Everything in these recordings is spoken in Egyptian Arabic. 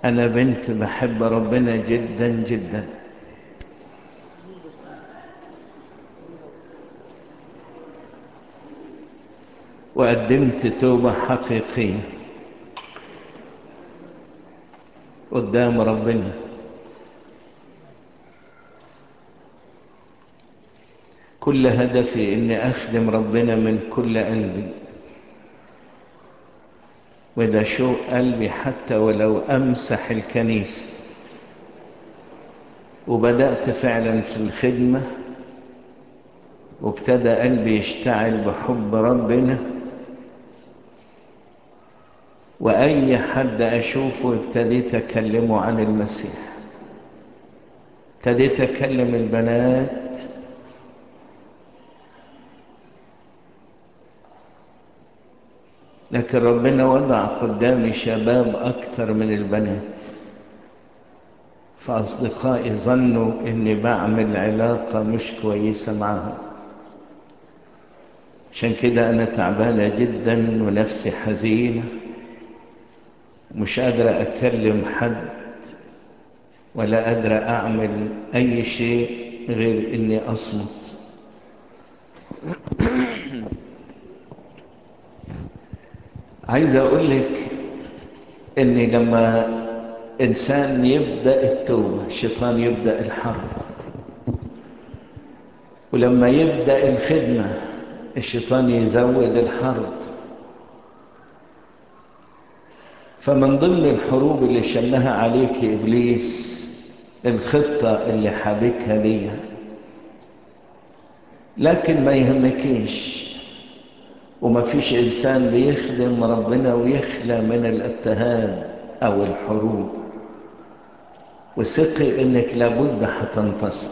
أنا بنت بحب ربنا جدا جدا وقدمت توبة حقيقية قدام ربنا كل هدفي اني اخدم ربنا من كل قلبي وده شوق قلبي حتى ولو امسح الكنيسة وبدأت فعلا في الخدمة وابتدى قلبي يشتعل بحب ربنا وأي حد أشوفه ابتديت أكلمه عن المسيح ابتديت أكلم البنات لكن ربنا وضع قدامي شباب أكثر من البنات فأصدقائي ظنوا إني بعمل علاقة مش كويسة معهم عشان كده أنا تعبانة جدا ونفسي حزينة مش قادرة أكلم حد ولا قادرة أعمل أي شيء غير إني أصمت عايز أقول لك إن لما إنسان يبدأ التوبة الشيطان يبدأ الحرب ولما يبدأ الخدمة الشيطان يزود الحرب فمن ضمن الحروب اللي شنها عليك إبليس الخطة اللي حابكها ليها لكن ما يهمكيش وما فيش إنسان بيخدم ربنا ويخلى من الاضطهاد أو الحروب وثقي إنك لابد هتنتصر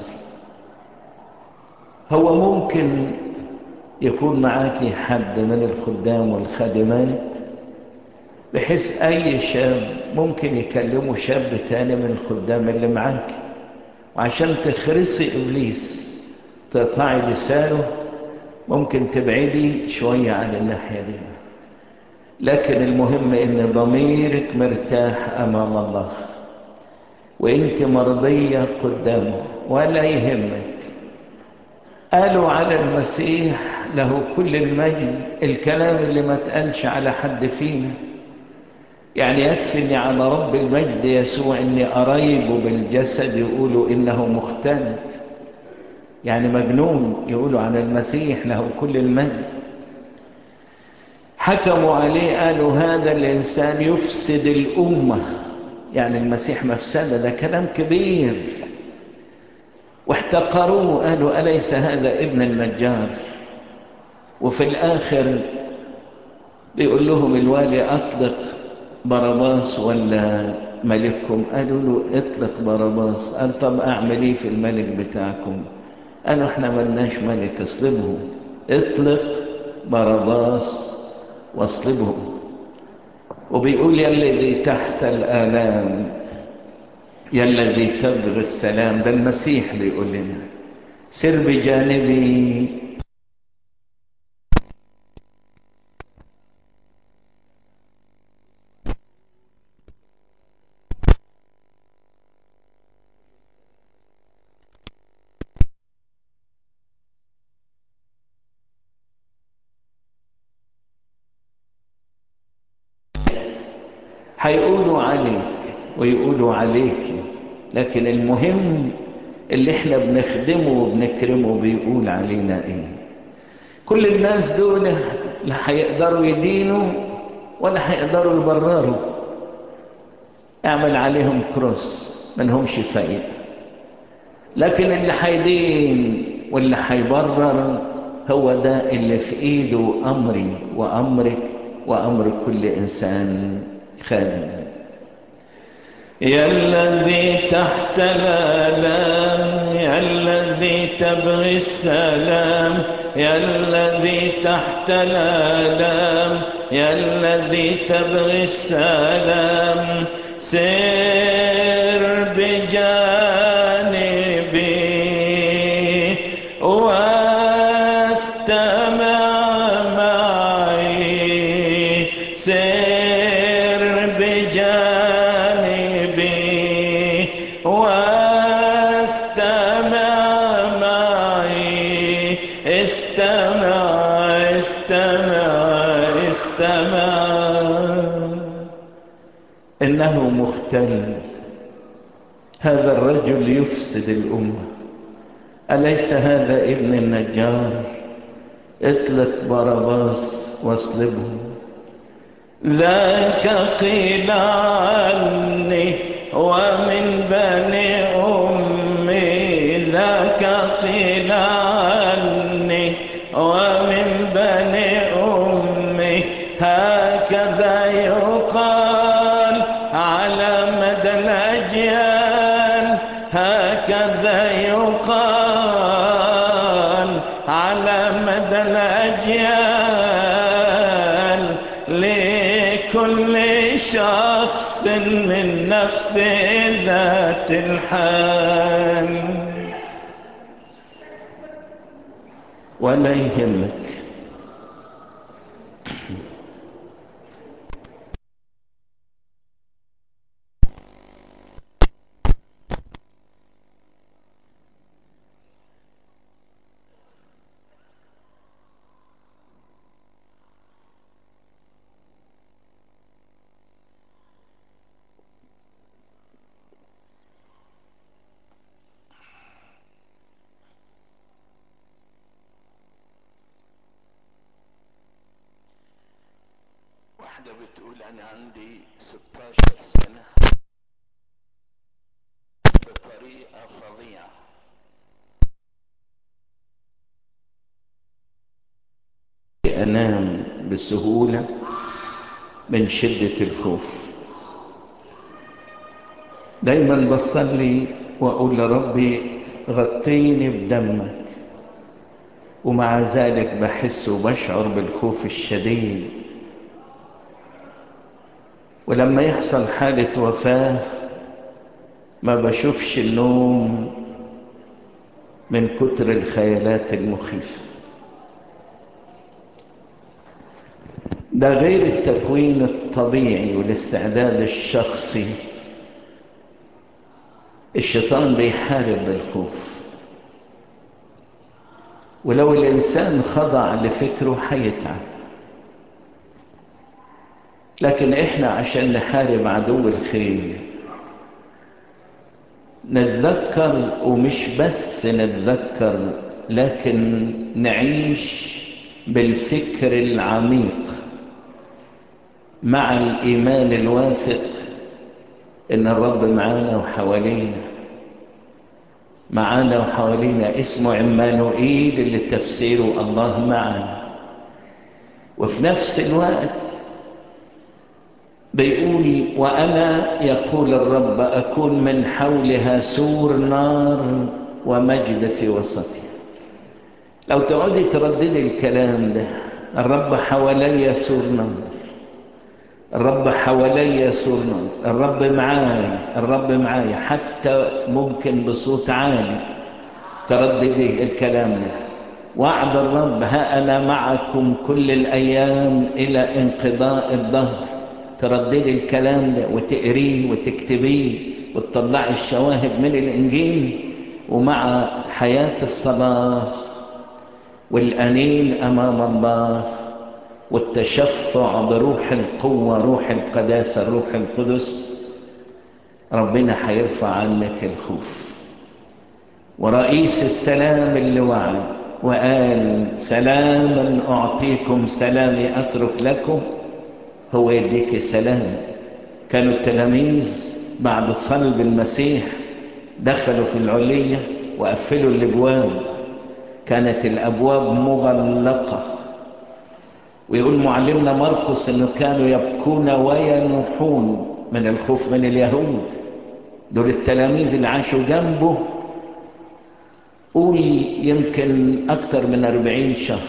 هو ممكن يكون معاكي حد من الخدام والخادمات بحيث أي شاب ممكن يكلمه شاب تاني من الخدام اللي معاك وعشان تخرسي إبليس تقطعي لسانه ممكن تبعدي شوية عن الناحية دي لكن المهم ان ضميرك مرتاح امام الله وانت مرضية قدامه ولا يهمك قالوا على المسيح له كل المجد الكلام اللي ما تقالش على حد فينا يعني يكفي اني على رب المجد يسوع اني قرايبه بالجسد يقولوا انه مختلف يعني مجنون يقولوا عن المسيح له كل المجد حكموا عليه قالوا هذا الإنسان يفسد الأمة يعني المسيح مفسدة ده كلام كبير واحتقروه قالوا أليس هذا ابن النجار وفي الآخر بيقول لهم الوالي أطلق باراباس ولا ملككم قالوا له اطلق باراباس قال طب أعمل ايه في الملك بتاعكم قالوا احنا ملناش ملك اصلبه اطلق باراباس واصلبه وبيقول يا الذي تحت الآلام يا الذي تبغي السلام ده المسيح بيقول لنا سر بجانبي هيقولوا عليك ويقولوا عليك لكن المهم اللي احنا بنخدمه وبنكرمه بيقول علينا ايه كل الناس دول لا هيقدروا يدينوا ولا هيقدروا يبرروا اعمل عليهم كروس منهمش فايدة لكن اللي هيدين واللي هيبرر هو ده اللي في ايده امري وامرك وامر كل انسان خادم يا الذي تحت الآلام يا الذي تبغي السلام يا الذي تحت الآلام يا الذي تبغي السلام سير بجانبي واستمع معي سير بجانبي إنه مختل هذا الرجل يفسد الأمة أليس هذا ابن النجار اطلق باراباس واصلبه ذاك قيل عني ومن بني أمي ذاك قيل عني ومن بني أمي هكذا يقال على مدى الأجيال هكذا يقال على مدى الأجيال لكل شخص من نفس ذات الحال ولا يهمك واحدة بتقول أنا عندي 16 سنة بطريقة فظيعة أنام بسهولة من شدة الخوف دايما بصلي وأقول لربي غطيني بدمك ومع ذلك بحس وبشعر بالخوف الشديد ولما يحصل حالة وفاة ما بشوفش النوم من كتر الخيالات المخيفة ده غير التكوين الطبيعي والاستعداد الشخصي الشيطان بيحارب بالخوف ولو الإنسان خضع لفكره حيتعب لكن احنا عشان نحارب عدو الخير نتذكر ومش بس نتذكر لكن نعيش بالفكر العميق مع الإيمان الواثق إن الرب معانا وحوالينا معانا وحوالينا اسمه عمانوئيل اللي تفسيره الله معنا وفي نفس الوقت بيقول وأنا يقول الرب أكون من حولها سور نار ومجد في وسطها لو تقعدي ترددي الكلام ده الرب حوالي سور نار الرب حوالي سور نار الرب معاي الرب معاي حتى ممكن بصوت عالي ترددي الكلام ده وعد الرب ها أنا معكم كل الأيام إلى انقضاء الظهر ترددي الكلام ده وتقريه وتكتبيه وتطلعي الشواهد من الإنجيل ومع حياة الصلاة والأنين أمام الله والتشفع بروح القوة روح القداسة الروح القدس ربنا هيرفع عنك الخوف ورئيس السلام اللي وعد وقال سلاما أعطيكم سلامي أترك لكم هو يديك السلام كانوا التلاميذ بعد صلب المسيح دخلوا في العلية وقفلوا الابواب كانت الابواب مغلقة ويقول معلمنا مرقس انه كانوا يبكون وينوحون من الخوف من اليهود دول التلاميذ اللي عاشوا جنبه قول يمكن اكتر من اربعين شهر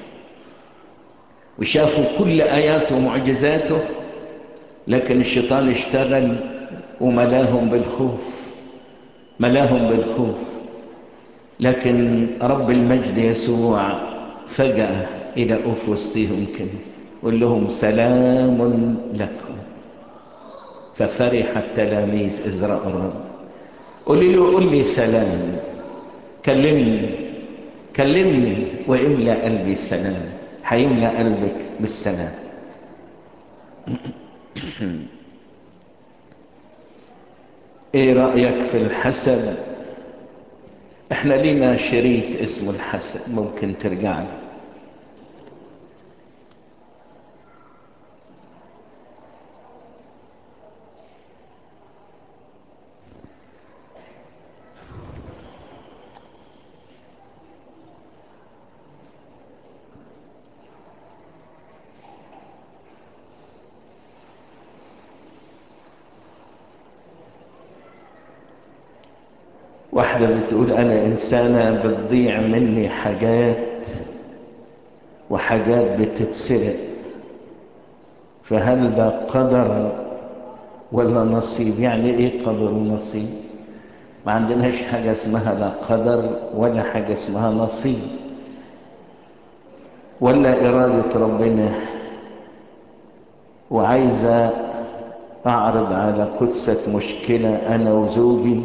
وشافوا كل آياته ومعجزاته لكن الشيطان اشتغل وملاهم بالخوف ملاهم بالخوف لكن رب المجد يسوع فجأة إلى أف وسطهم كده قل لهم سلام لكم ففرح التلاميذ إذ رأوا الرب قولي له قل لي سلام كلمني كلمني وإملأ قلبي سلام هيملأ قلبك بالسلام ايه رأيك في الحسد احنا لينا شريط اسمه الحسد ممكن ترجع له واحدة بتقول أنا إنسانة بتضيع مني حاجات وحاجات بتتسرق فهل ده قدر ولا نصيب يعني إيه قدر ونصيب ما عندناش حاجة اسمها لا قدر ولا حاجة اسمها نصيب ولا إرادة ربنا وعايزة أعرض على قدسك مشكلة أنا وزوجي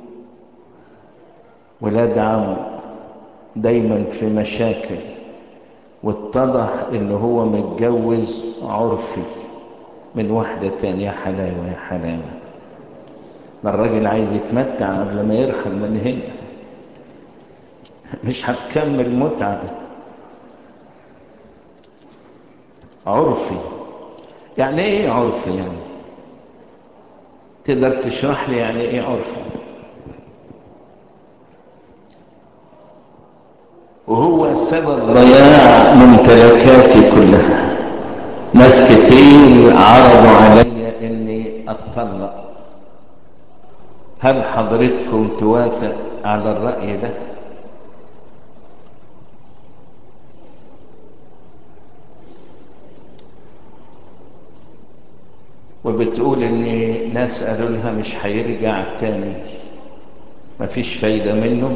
ولاد عم دايما في مشاكل واتضح ان هو متجوز عرفي من واحدة تانية حلاوة يا حلاوة ما الراجل عايز يتمتع قبل ما يرحل من هنا مش هتكمل متعة عرفي يعني ايه عرفي يعني تقدر تشرح لي يعني ايه عرفي وهو سبب ضياع ممتلكاتي كلها ناس كتير عرضوا علي اني اتطلق هل حضرتكم توافق على الرأي ده وبتقول ان ناس قالوا لها مش هيرجع تاني مفيش فايدة منه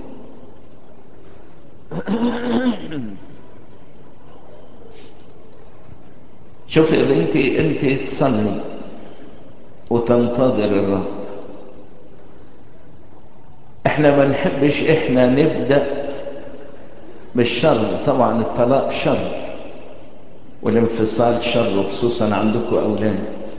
شوف يا بنتي انت تصلي وتنتظر الرب احنا ما نحبش احنا نبدأ بالشر طبعا الطلاق شر والانفصال شر خصوصا عندكم اولاد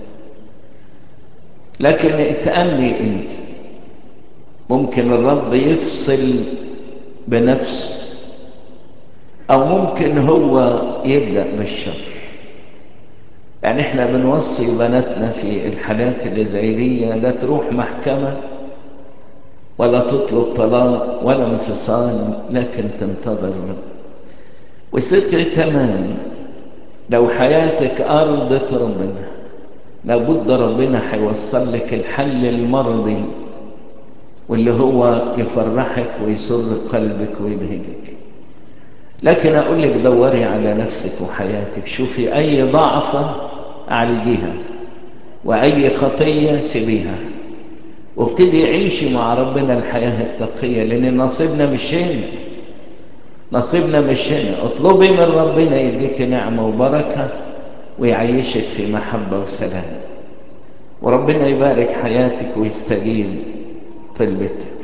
لكن اتأمي انت ممكن الرب يفصل بنفسه او ممكن هو يبدأ بالشر يعني احنا بنوصي بناتنا في الحالات اللي زي دي لا تروح محكمة ولا تطلب طلاق ولا انفصال لكن تنتظر وثق تمام لو حياتك أرضت ربنا لابد ربنا هيوصل لك الحل المرضي واللي هو يفرحك ويسر قلبك ويبهجك لكن أقول لك دوري على نفسك وحياتك شوفي أي ضعفة عالجيها وأي خطية سيبيها وابتدي عيشي مع ربنا الحياة التقية لأن نصيبنا مش هنا نصيبنا مش هنا اطلبي من ربنا يديك نعمة وبركة ويعيشك في محبة وسلام وربنا يبارك حياتك ويستجيب طلبتك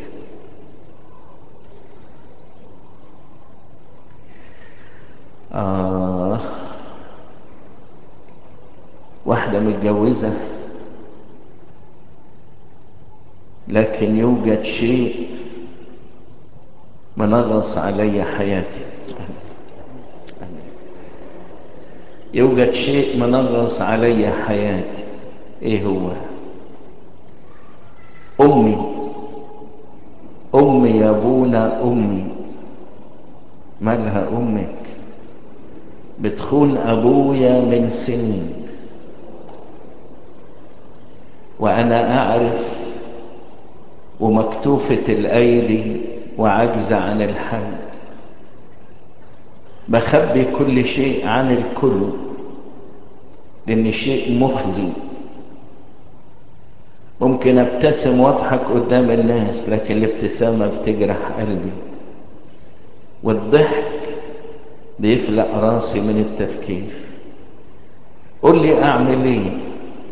آه واحدة متجوزة لكن يوجد شيء منغص علي حياتي يوجد شيء منغص علي حياتي ايه هو امي امي يا ابونا امي مالها امك بتخون ابويا من سنين وانا اعرف ومكتوفة الايدي وعجز عن الحل بخبي كل شيء عن الكل لان شيء مخزي ممكن ابتسم واضحك قدام الناس لكن الابتسامة بتجرح قلبي والضحك بيفلق راسي من التفكير قل لي اعمل ايه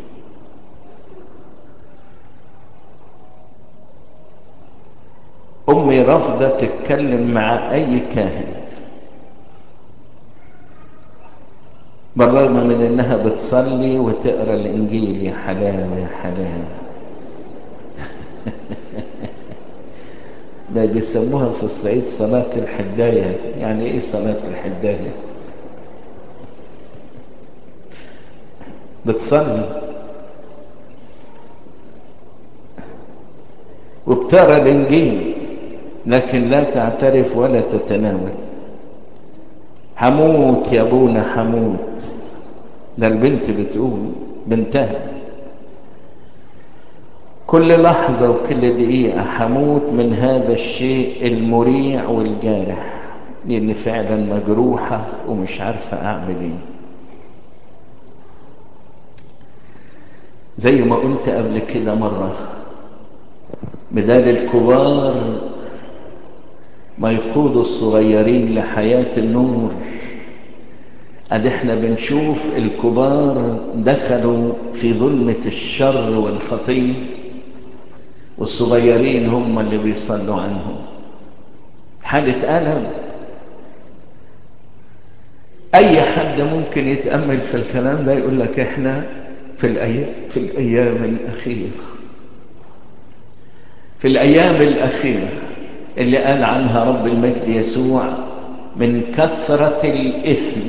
امي رافضة تتكلم مع اي كاهن بالرغم من انها بتصلي وتقرا الانجيل يا حلاوه يا حلاوه ده بيسموها في الصعيد صلاة الحداية يعني ايه صلاة الحداية بتصلي وبتقرا الانجيل لكن لا تعترف ولا تتناول حموت يا ابونا حموت ده البنت بتقول بنتها كل لحظة وكل دقيقة حموت من هذا الشيء المريع والجارح لأني فعلا مجروحة ومش عارفة أعمل إيه زي ما قلت قبل كده مرة بدال الكبار ما يقودوا الصغيرين لحياة النور ادي احنا بنشوف الكبار دخلوا في ظلمة الشر والخطية والصغيرين هم اللي بيصلوا عنهم حالة ألم أي حد ممكن يتأمل في الكلام ده يقول لك احنا في الأيام, في الأيام الأخيرة في الأيام الأخيرة اللي قال عنها رب المجد يسوع من كثرة الإثم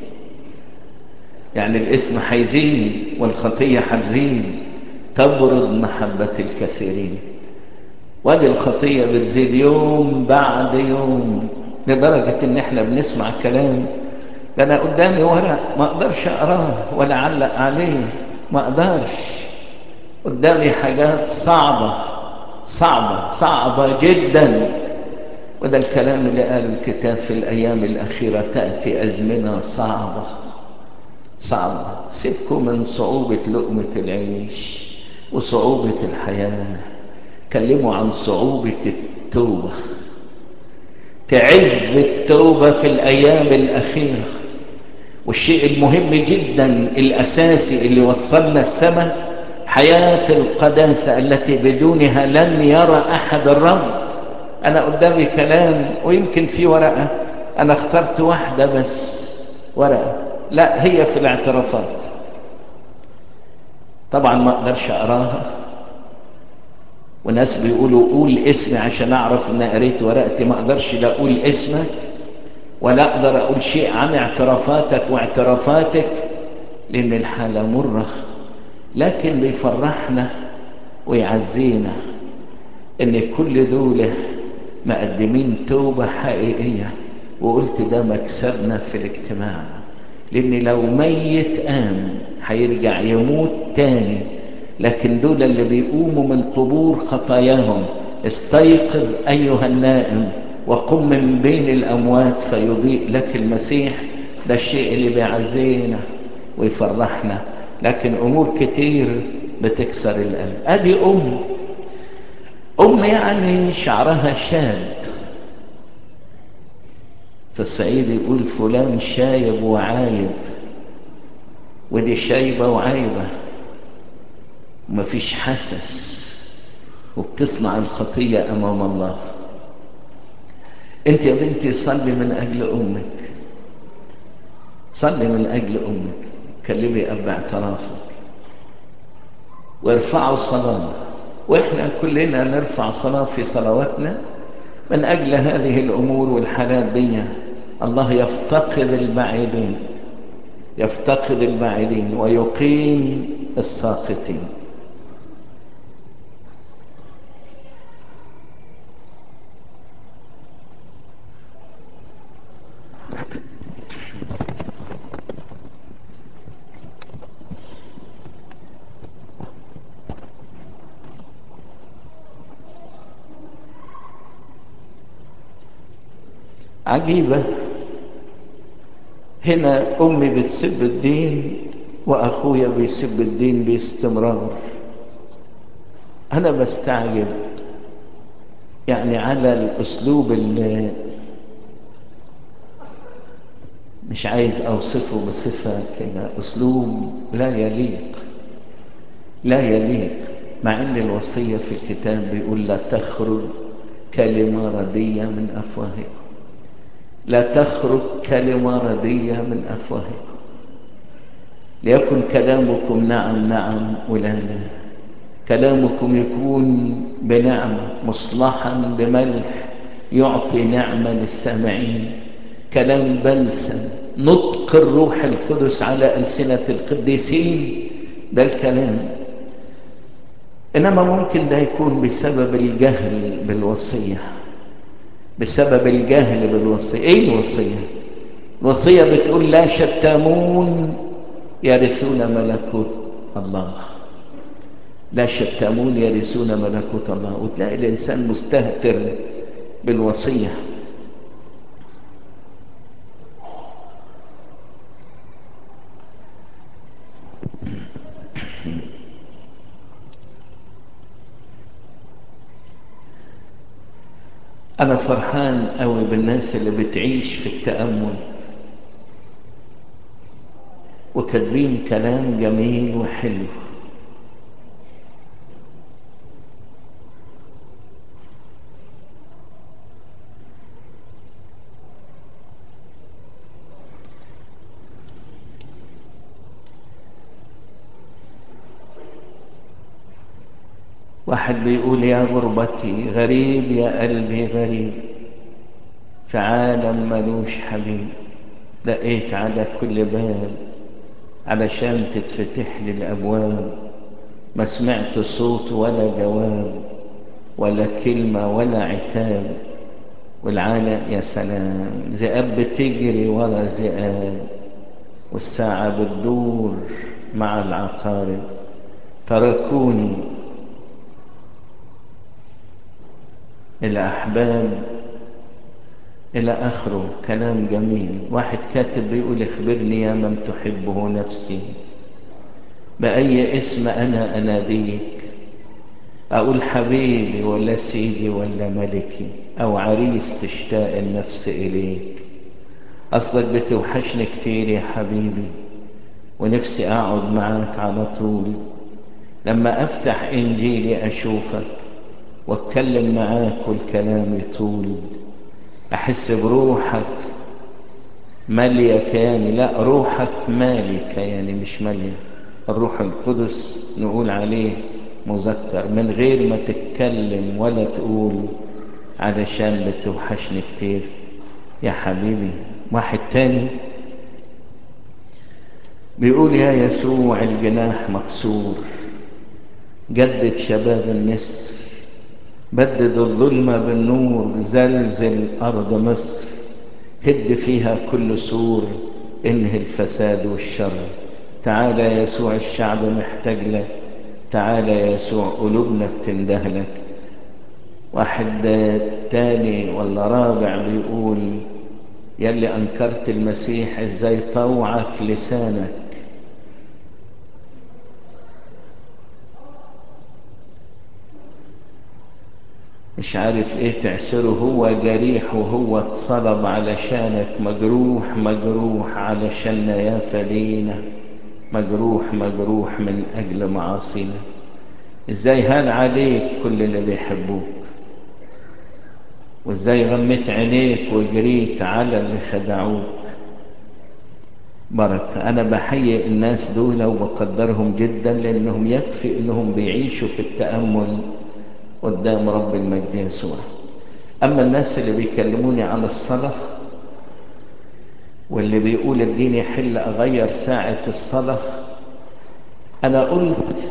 يعني الإثم حيزين والخطية حتزين تبرد محبة الكثيرين وادي الخطية بتزيد يوم بعد يوم لدرجة ان احنا بنسمع كلام ده انا قدامي ورق ما اقدرش اقراه ولا اعلق عليه ما اقدرش قدامي حاجات صعبة صعبة صعبة جدا وده الكلام اللي قاله الكتاب في الايام الاخيرة تأتي ازمنة صعبة صعبة سيبكم من صعوبة لقمة العيش وصعوبة الحياة كلموا عن صعوبة التوبة تعز التوبة في الأيام الأخيرة والشيء المهم جدا الأساسي اللي وصلنا السماء حياة القداسة التي بدونها لن يرى أحد الرب أنا قدامي كلام ويمكن في ورقة أنا اخترت واحدة بس ورقة لا هي في الاعترافات طبعا ما اقدرش اقراها وناس بيقولوا قول اسمي عشان اعرف ان قريت ورقتي ما اقدرش لا اقول اسمك ولا اقدر اقول شيء عن اعترافاتك واعترافاتك لان الحالة مرة لكن بيفرحنا ويعزينا ان كل دول مقدمين توبة حقيقية وقلت ده مكسبنا في الاجتماع لان لو ميت قام هيرجع يموت تاني لكن دول اللي بيقوموا من قبور خطاياهم استيقظ ايها النائم وقم من بين الاموات فيضيء لك المسيح ده الشيء اللي بيعزينا ويفرحنا لكن امور كتير بتكسر القلب ادي ام ام يعني شعرها شاد في الصعيد يقول فلان شايب وعايب ودي شايبة وعايبة ومفيش حسس وبتصنع الخطية أمام الله انت يا بنتي صلي من أجل أمك صلي من أجل أمك كلمي أب اعترافك وارفعوا صلاة وإحنا كلنا نرفع صلاة في صلواتنا من أجل هذه الأمور والحالات دي الله يفتقد البعيدين يفتقد البعيدين ويقيم الساقطين عجيبة هنا أمي بتسب الدين وأخويا بيسب الدين باستمرار أنا بستعجب يعني على الأسلوب اللي مش عايز أوصفه بصفة كده أسلوب لا يليق لا يليق مع أن الوصية في الكتاب بيقول لا تخرج كلمة ردية من أفواهكم لا تخرج كلمة ردية من أفواهكم ليكن كلامكم نعم نعم ولا لا كلامكم يكون بنعمة مصلحا بملح يعطي نعمة للسامعين كلام بلسم نطق الروح القدس على ألسنة القديسين ده الكلام إنما ممكن ده يكون بسبب الجهل بالوصية بسبب الجهل بالوصية إيه الوصية الوصية بتقول لا شتامون يرثون ملكوت الله لا شتامون يرثون ملكوت الله وتلاقي الإنسان مستهتر بالوصية أنا فرحان قوي بالناس اللي بتعيش في التأمل وكاتبين كلام جميل وحلو واحد بيقول يا غربتي غريب يا قلبي غريب في عالم ملوش حبيب دقيت على كل باب علشان تتفتح لي الأبواب ما سمعت صوت ولا جواب ولا كلمة ولا عتاب والعالم يا سلام ذئاب بتجري ورا ذئاب والساعة بتدور مع العقارب تركوني الأحباب إلى آخره كلام جميل واحد كاتب بيقول اخبرني يا من تحبه نفسي بأي اسم أنا أناديك أقول حبيبي ولا سيدي ولا ملكي أو عريس تشتاق النفس إليك أصلك بتوحشني كتير يا حبيبي ونفسي أقعد معاك على طول لما أفتح إنجيلي أشوفك واتكلم معاك والكلام يطول احس بروحك مالية كياني لا روحك مالي كياني مش مالية الروح القدس نقول عليه مذكر من غير ما تتكلم ولا تقول علشان بتوحشني كتير يا حبيبي واحد تاني بيقول يا يسوع الجناح مكسور جدد شباب النسر بدد الظلمة بالنور زلزل أرض مصر هد فيها كل سور انهي الفساد والشر تعالى يا يسوع الشعب محتاج لك تعالى يا يسوع قلوبنا بتنده لك واحد تاني ولا رابع بيقول يلي أنكرت المسيح ازاي طوعك لسانك مش عارف ايه تعسره هو جريح وهو اتصلب علشانك مجروح مجروح علشان يا فدينا مجروح مجروح من اجل معاصينا ازاي هان عليك كل اللي بيحبوك وازاي غميت عينيك وجريت على اللي خدعوك بركة أنا بحيي الناس دول وبقدرهم جدا لأنهم يكفي أنهم بيعيشوا في التأمل قدام رب المجد يسوع أما الناس اللي بيكلموني عن الصلاة واللي بيقول اديني حل أغير ساعة الصلاة أنا قلت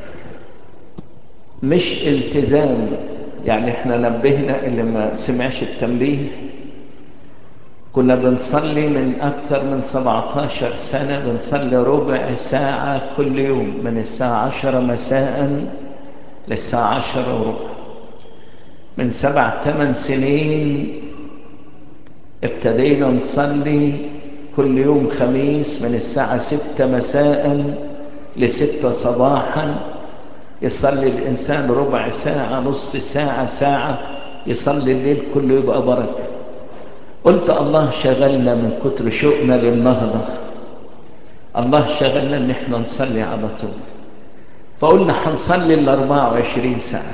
مش التزام يعني احنا نبهنا اللي ما سمعش التنبيه كنا بنصلي من أكثر من 17 سنة بنصلي ربع ساعة كل يوم من الساعة 10 مساء للساعة عشرة وربع من سبع ثمان سنين ابتدينا نصلي كل يوم خميس من الساعة ستة مساء لستة صباحا يصلي الإنسان ربع ساعة نص ساعة ساعة يصلي الليل كله يبقى بركة قلت الله شغلنا من كتر شوقنا للنهضة الله شغلنا ان احنا نصلي على طول فقلنا هنصلي ال 24 ساعة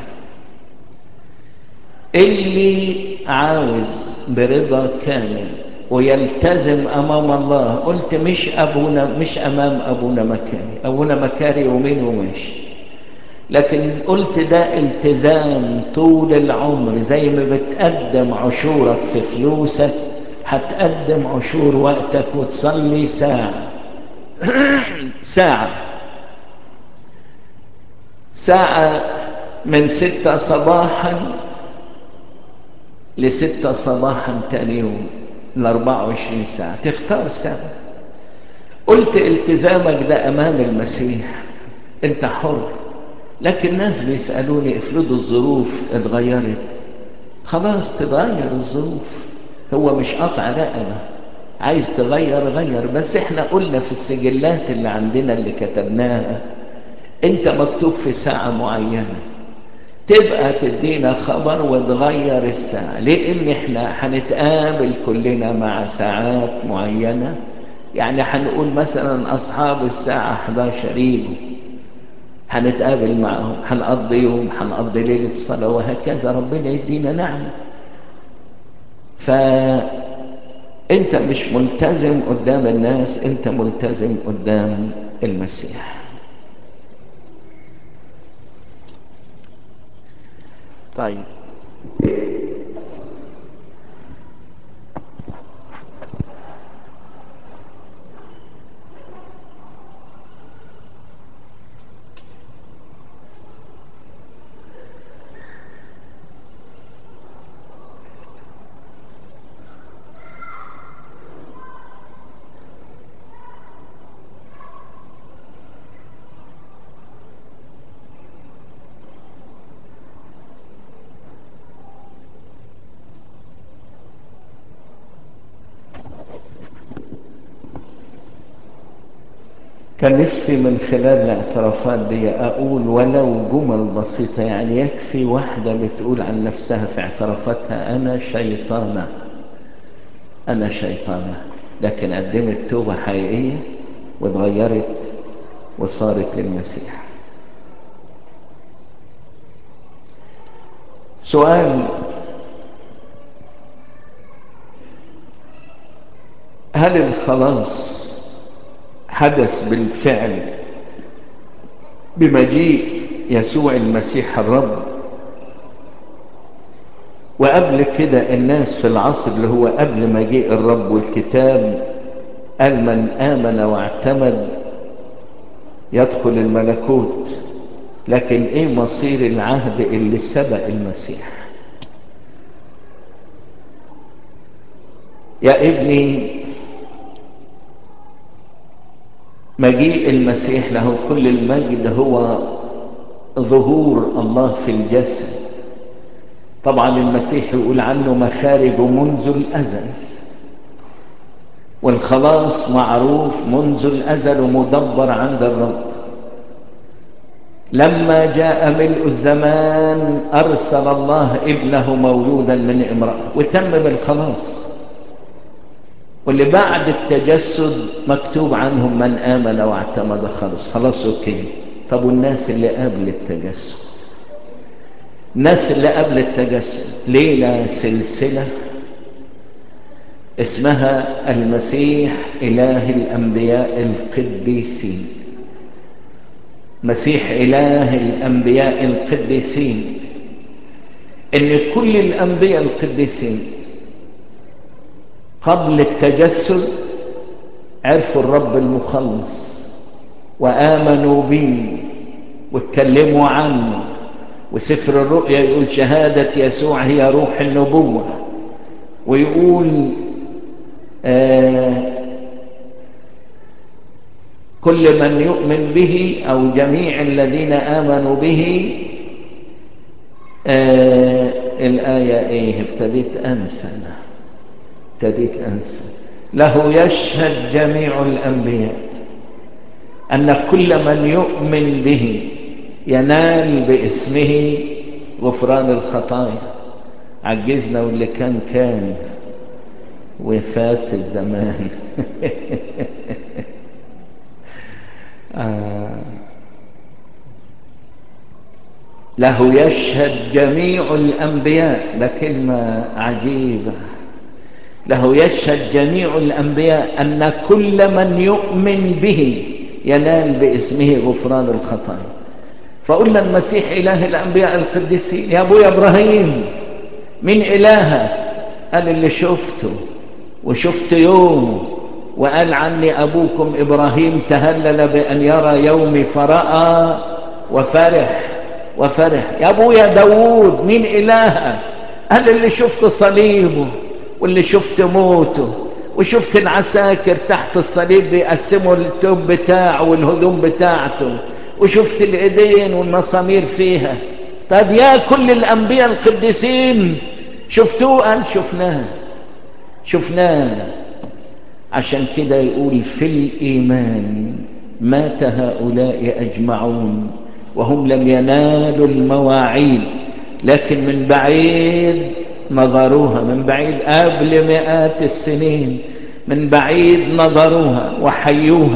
اللي عاوز برضا كامل ويلتزم امام الله قلت مش ابونا مش امام ابونا مكاري ابونا مكاري يومين وماشي لكن قلت ده التزام طول العمر زي ما بتقدم عشورك في فلوسك هتقدم عشور وقتك وتصلي ساعة ساعة ساعة من ستة صباحا لستة صباحا تاني يوم الأربعة وعشرين ساعة تختار ساعة قلت التزامك ده أمام المسيح أنت حر لكن الناس بيسألوني افرضوا الظروف اتغيرت خلاص تتغير الظروف هو مش قطع رقبة عايز تغير غير بس احنا قلنا في السجلات اللي عندنا اللي كتبناها انت مكتوب في ساعة معينة تبقى تدينا خبر وتغير الساعة لان احنا هنتقابل كلنا مع ساعات معينة يعني هنقول مثلا اصحاب الساعة 11 يجوا هنتقابل معهم هنقضي يوم هنقضي ليلة الصلاة وهكذا ربنا يدينا نعمة فأنت مش ملتزم قدام الناس أنت ملتزم قدام المسيح طيب كان نفسي من خلال الاعترافات دي أقول ولو جمل بسيطة يعني يكفي واحدة بتقول عن نفسها في اعترافاتها أنا شيطانة أنا شيطانة لكن قدمت توبة حقيقية واتغيرت وصارت للمسيح سؤال هل الخلاص حدث بالفعل بمجيء يسوع المسيح الرب وقبل كده الناس في العصر اللي هو قبل مجيء الرب والكتاب قال من آمن واعتمد يدخل الملكوت لكن ايه مصير العهد اللي سبق المسيح يا ابني مجيء المسيح له كل المجد هو ظهور الله في الجسد طبعا المسيح يقول عنه مخارج منذ الأزل والخلاص معروف منذ الأزل ومدبر عند الرب لما جاء ملء الزمان أرسل الله ابنه مولودا من امرأة وتم بالخلاص واللي بعد التجسد مكتوب عنهم من آمن واعتمد خلص خلاص اوكي طب والناس اللي قبل التجسد الناس اللي قبل التجسد ليلة سلسلة اسمها المسيح إله الأنبياء القديسين مسيح إله الأنبياء القديسين إن كل الأنبياء القديسين قبل التجسد عرفوا الرب المخلص وآمنوا به واتكلموا عنه وسفر الرؤيا يقول شهادة يسوع هي روح النبوة ويقول آه كل من يؤمن به أو جميع الذين آمنوا به آه الآية إيه ابتديت أنسى ابتديت أنسى له يشهد جميع الأنبياء أن كل من يؤمن به ينال باسمه غفران الخطايا عجزنا واللي كان كان وفات الزمان آه. له يشهد جميع الأنبياء ده كلمة عجيبة له يشهد جميع الأنبياء أن كل من يؤمن به ينال باسمه غفران الخطايا فقلنا المسيح إله الأنبياء القديسين يا أبويا إبراهيم مين إلهك قال اللي شفته وشفت يومه وقال عني أبوكم إبراهيم تهلل بأن يرى يومي فرأى وفرح وفرح يا أبويا داوود مين إلهك قال اللي شفت صليبه واللي شفت موته وشفت العساكر تحت الصليب بيقسموا التوب بتاعه والهدوم بتاعته وشفت الايدين والمسامير فيها طب يا كل الانبياء القديسين شفتوه قال شفناه شفناه عشان كده يقول في الايمان مات هؤلاء اجمعون وهم لم ينالوا المواعيد لكن من بعيد نظروها من بعيد قبل مئات السنين من بعيد نظروها وحيوها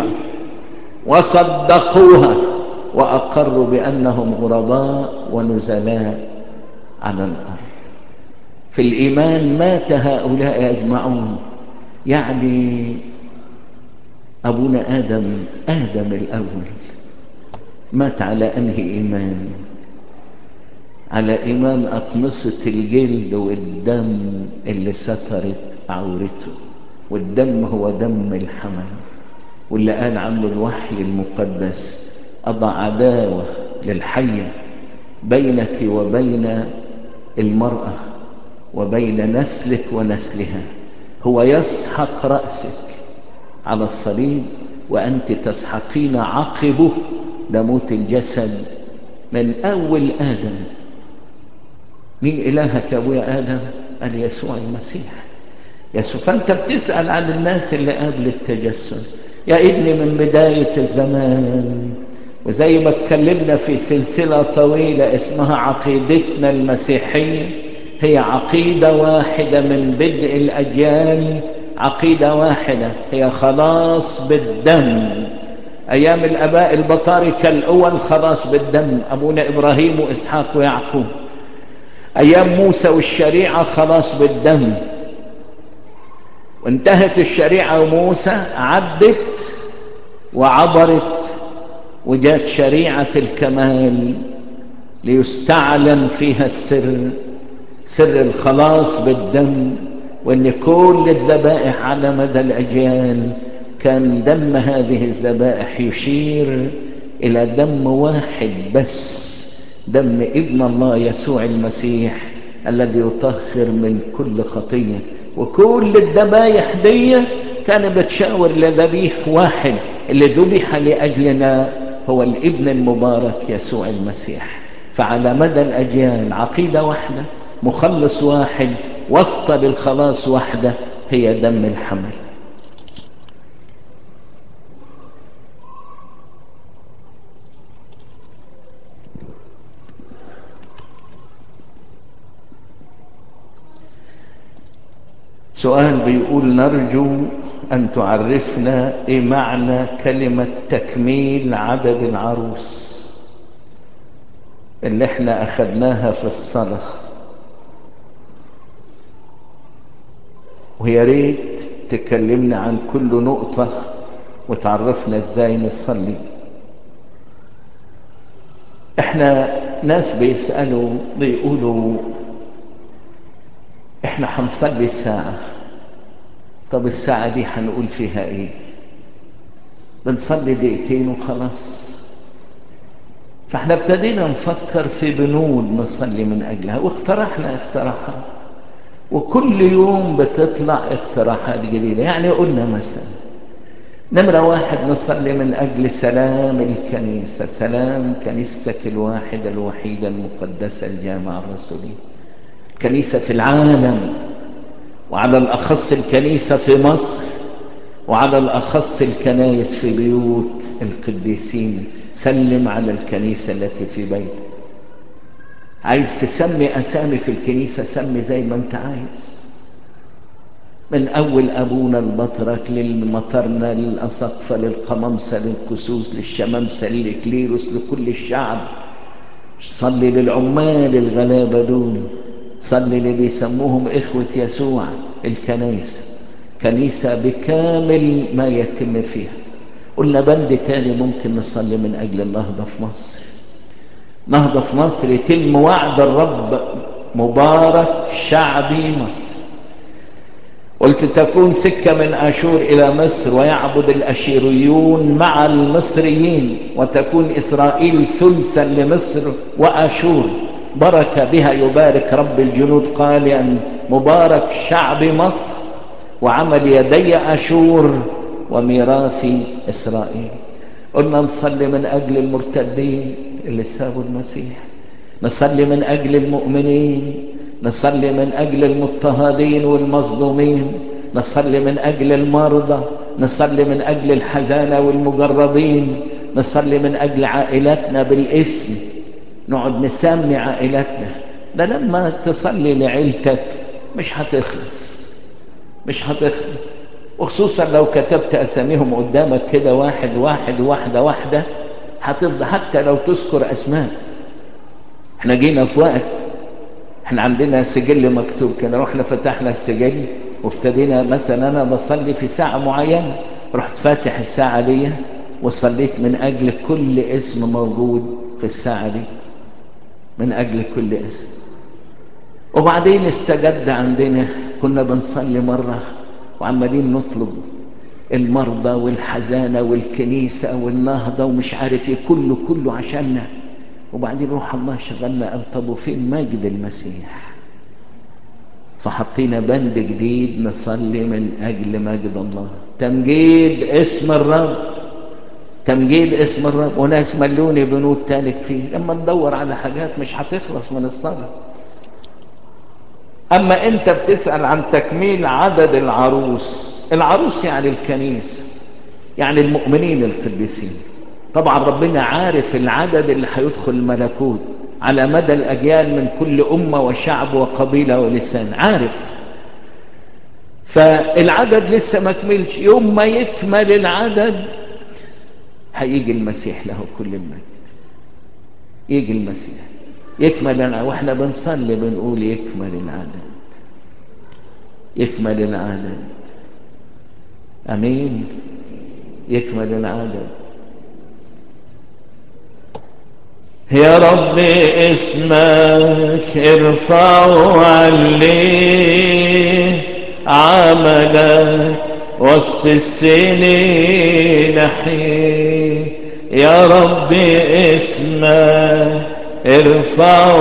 وصدقوها وأقروا بأنهم غرباء ونزلاء على الأرض في الإيمان مات هؤلاء أجمعون يعني أبونا آدم آدم الأول مات على أنهي إيمان على إيمان أقمصة الجلد والدم اللي سترت عورته والدم هو دم الحمل واللي قال عنه الوحي المقدس أضع عداوة للحية بينك وبين المرأة وبين نسلك ونسلها هو يسحق رأسك على الصليب وأنت تسحقين عقبه لموت الجسد من أول آدم مين إلهك يا أبويا آدم قال يسوع المسيح يسوع فأنت بتسأل عن الناس اللي قبل التجسد يا ابني من بداية الزمان وزي ما اتكلمنا في سلسلة طويلة اسمها عقيدتنا المسيحية هي عقيدة واحدة من بدء الأجيال عقيدة واحدة هي خلاص بالدم أيام الأباء البطاركة الأول خلاص بالدم أبونا إبراهيم وإسحاق ويعقوب أيام موسى والشريعة خلاص بالدم وانتهت الشريعة وموسى عدت وعبرت وجاءت شريعة الكمال ليستعلن فيها السر سر الخلاص بالدم وان كل الذبائح على مدى الاجيال كان دم هذه الذبائح يشير الى دم واحد بس دم ابن الله يسوع المسيح الذي يطهر من كل خطيه وكل الذبايح دي كان بتشاور لذبيح واحد اللي ذبح لاجلنا هو الابن المبارك يسوع المسيح فعلى مدى الاجيال عقيده واحده مخلص واحد وسط للخلاص واحده هي دم الحمل سؤال بيقول نرجو أن تعرفنا إيه معنى كلمة تكميل عدد العروس اللي احنا أخدناها في الصلاة ويا ريت تكلمنا عن كل نقطة وتعرفنا ازاي نصلي احنا ناس بيسألوا بيقولوا احنا هنصلي ساعة طب الساعة دي هنقول فيها ايه بنصلي دقيقتين وخلاص فاحنا ابتدينا نفكر في بنود نصلي من اجلها واقترحنا اقتراحات وكل يوم بتطلع اقتراحات جديدة يعني قلنا مثلا نمرة واحد نصلي من أجل سلام الكنيسة سلام كنيستك الواحدة الوحيدة المقدسة الجامعة الرسولية كنيسة في العالم وعلى الأخص الكنيسة في مصر وعلى الأخص الكنايس في بيوت القديسين سلم على الكنيسة التي في بيتك عايز تسمي أسامي في الكنيسة سمي زي ما انت عايز من أول أبونا البطرك للمطرنة للأسقفة للقمامسة للكسوس للشمامسة للإكليروس لكل الشعب صلي للعمال الغلابة دول صلي اللي بيسموهم إخوة يسوع الكنيسة كنيسة بكامل ما يتم فيها قلنا بند تاني ممكن نصلي من أجل النهضة في مصر نهضة في مصر يتم وعد الرب مبارك شعبي مصر قلت تكون سكة من أشور إلى مصر ويعبد الأشيريون مع المصريين وتكون إسرائيل ثلثا لمصر وأشور برك بها يبارك رب الجنود قاليا مبارك شعب مصر وعمل يدي أشور وميراث إسرائيل قلنا نصلي من أجل المرتدين اللي سابوا المسيح نصلي من أجل المؤمنين نصلي من أجل المضطهدين والمظلومين نصلي من أجل المرضى نصلي من أجل الحزانة والمجردين نصلي من أجل عائلتنا بالاسم نقعد نسمي عائلتنا ده لما تصلي لعيلتك مش هتخلص مش هتخلص وخصوصا لو كتبت أساميهم قدامك كده واحد واحد واحدة واحدة هتفضل حتى لو تذكر أسماء احنا جينا في وقت احنا عندنا سجل مكتوب كده رحنا فتحنا السجل وابتدينا مثلا انا بصلي في ساعة معينة رحت فاتح الساعة دي وصليت من اجل كل اسم موجود في الساعة دي من اجل كل اسم وبعدين استجد عندنا كنا بنصلي مرة وعمالين نطلب المرضى والحزانة والكنيسة والنهضة ومش عارف ايه كله كله عشاننا وبعدين روح الله شغلنا قال طب وفين مجد المسيح فحطينا بند جديد نصلي من اجل مجد الله تمجيد اسم الرب تمجيد اسم الرب وناس ملوني بنود تاني كتير لما ندور على حاجات مش هتخلص من الصلاة اما انت بتسأل عن تكميل عدد العروس العروس يعني الكنيسة يعني المؤمنين القديسين طبعا ربنا عارف العدد اللي هيدخل الملكوت على مدى الأجيال من كل أمة وشعب وقبيلة ولسان عارف فالعدد لسه ما كملش يوم ما يكمل العدد هيجي المسيح له كل المجد يجي المسيح يكمل العدد واحنا بنصلي بنقول يكمل العدد يكمل العدد امين يكمل العدد يا رب اسمك ارفع عليه عملك وسط السنين حين يا رب اسمك ارفع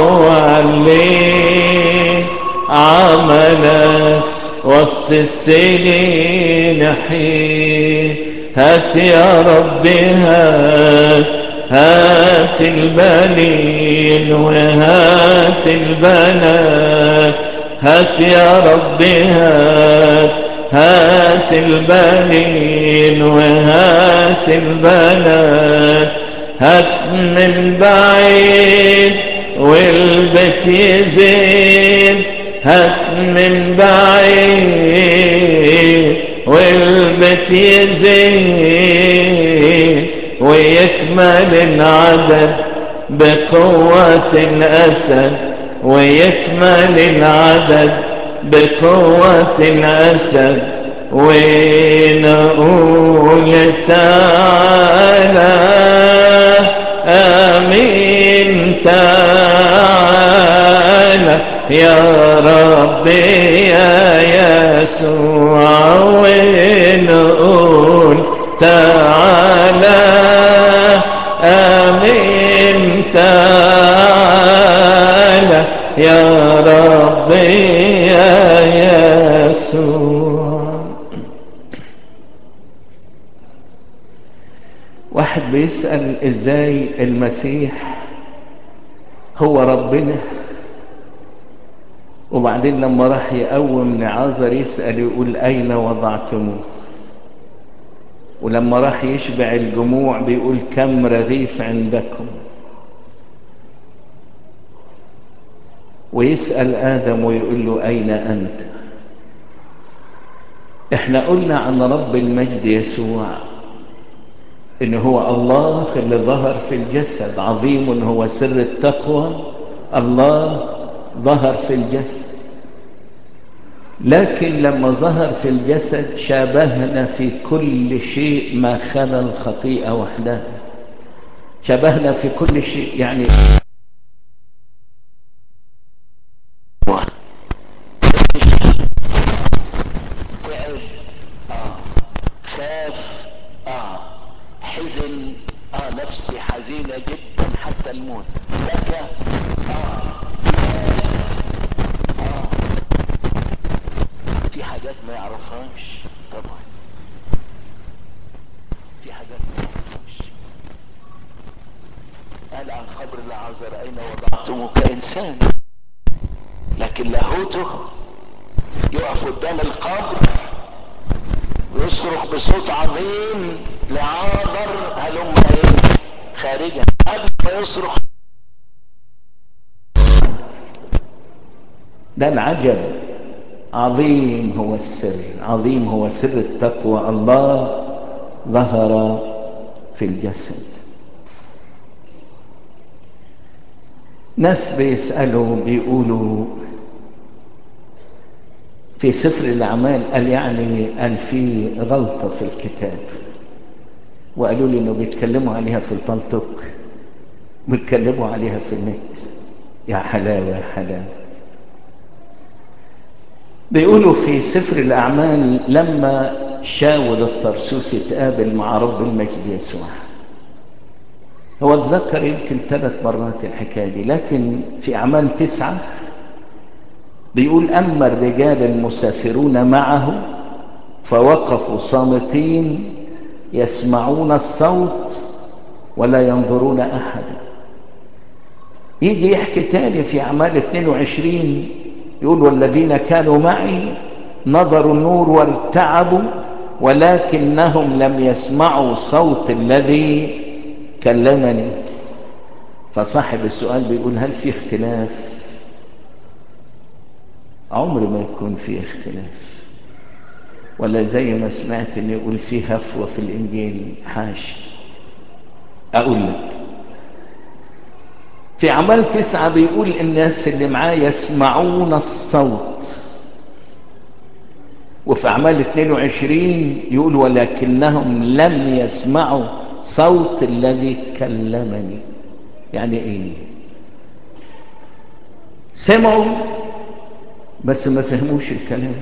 عليه عملك وسط السنين حين هات يا رب هات هات البنين وهات البنات هات يا رب هات هات البنين وهات البنات هات من بعيد والبيت يزيد هات من بعيد والبيت يزيد ويكمل العدد بقوة الأسد ويكمل العدد بقوة الأسد ونقول تعالى آمين تعالى يا ربي يا يسوع ونقول تعالى آمين تعالى يا ربي يا يسوع واحد بيسأل ازاي المسيح هو ربنا وبعدين لما راح يقوم لعازر يسأل يقول أين وضعتموه ولما راح يشبع الجموع بيقول كم رغيف عندكم ويسأل آدم ويقول له أين أنت احنا قلنا عن رب المجد يسوع ان هو الله اللي ظهر في الجسد عظيم هو سر التقوى الله ظهر في الجسد لكن لما ظهر في الجسد شابهنا في كل شيء ما خلا الخطيئة وحدها شبهنا في كل شيء يعني اين وضعتموه كانسان لكن لاهوته يقف قدام القبر ويصرخ بصوت عظيم لعاذر هلم ايه خارجا قبل ما يصرخ ده العجب عظيم هو السر عظيم هو سر التقوى الله ظهر في الجسد ناس بيسألوا بيقولوا في سفر الأعمال قال يعني قال في غلطة في الكتاب وقالوا لي انه بيتكلموا عليها في البلتوك بيتكلموا عليها في النت يا حلاوة يا حلاوة بيقولوا في سفر الأعمال لما شاول الطرسوس يتقابل مع رب المجد يسوع هو اتذكر يمكن ثلاث مرات الحكاية دي لكن في أعمال تسعة بيقول أما الرجال المسافرون معه فوقفوا صامتين يسمعون الصوت ولا ينظرون أحدا يجي يحكي تاني في أعمال 22 يقول والذين كانوا معي نظروا النور وارتعبوا ولكنهم لم يسمعوا صوت الذي كلمني فصاحب السؤال بيقول هل في اختلاف عمر ما يكون في اختلاف ولا زي ما سمعت ان يقول في هفوة في الانجيل حاشا اقول لك في عمال تسعة بيقول الناس اللي معاه يسمعون الصوت وفي أعمال 22 يقول ولكنهم لم يسمعوا صوت الذي كلمني يعني ايه سمعوا بس ما فهموش الكلام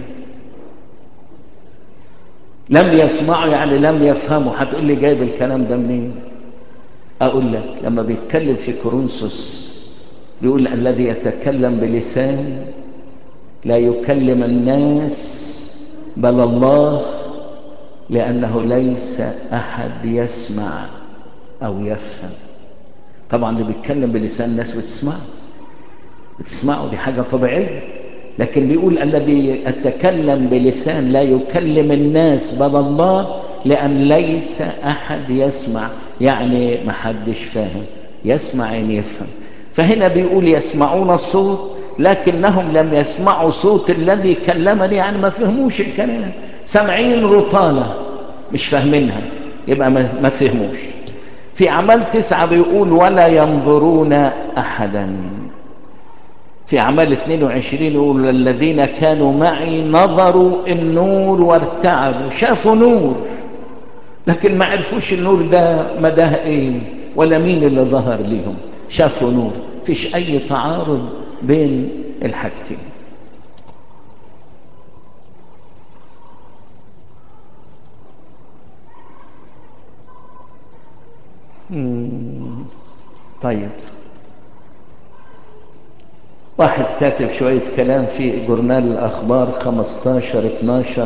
لم يسمعوا يعني لم يفهموا هتقول لي جايب الكلام ده منين اقول لك لما بيتكلم في كورنثوس بيقول الذي يتكلم بلسان لا يكلم الناس بل الله لأنه ليس أحد يسمع أو يفهم طبعا اللي بيتكلم بلسان الناس بتسمعه بتسمعه دي حاجة طبيعية لكن بيقول الذي يتكلم بلسان لا يكلم الناس بل الله لأن ليس أحد يسمع يعني محدش فاهم يسمع يعني يفهم فهنا بيقول يسمعون الصوت لكنهم لم يسمعوا صوت الذي كلمني يعني ما فهموش الكلام سامعين رطانة مش فاهمينها يبقى ما فهموش في عمل تسعة بيقول ولا ينظرون أحدا في عمل 22 يقول الذين كانوا معي نظروا النور وارتعبوا شافوا نور لكن ما عرفوش النور ده مداه ايه ولا مين اللي ظهر ليهم شافوا نور فيش اي تعارض بين الحاجتين طيب واحد كاتب شوية كلام في جورنال الأخبار 15 12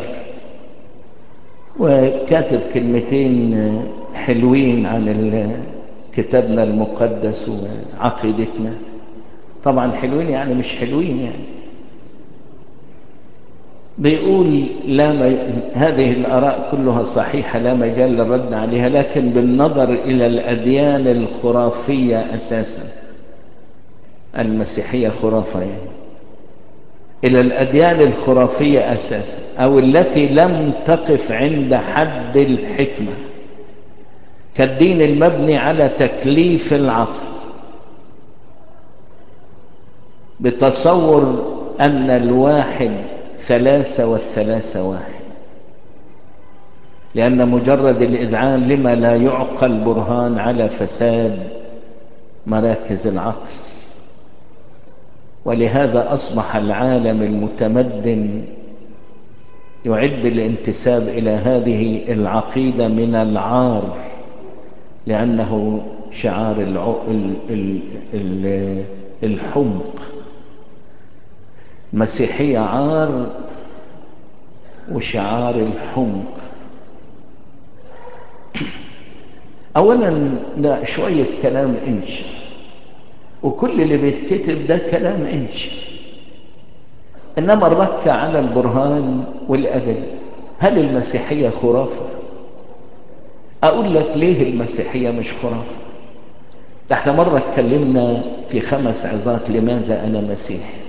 وكاتب كلمتين حلوين عن كتابنا المقدس وعقيدتنا طبعا حلوين يعني مش حلوين يعني بيقول لا م... هذه الآراء كلها صحيحة لا مجال للرد عليها لكن بالنظر إلى الأديان الخرافية أساسا المسيحية خرافة يعني إلى الأديان الخرافية أساسا أو التي لم تقف عند حد الحكمة كالدين المبني على تكليف العقل بتصور أن الواحد ثلاثة والثلاثة واحد لأن مجرد الإذعان لما لا يعقل برهان على فساد مراكز العقل ولهذا أصبح العالم المتمدن يعد الانتساب إلى هذه العقيدة من العار لأنه شعار الحمق مسيحية عار وشعار الحمق أولا ده شوية كلام إنشاء وكل اللي بيتكتب ده كلام انشي انما الركة على البرهان والادل هل المسيحية خرافة اقول لك ليه المسيحية مش خرافة ده احنا مرة اتكلمنا في خمس عظات لماذا انا مسيحي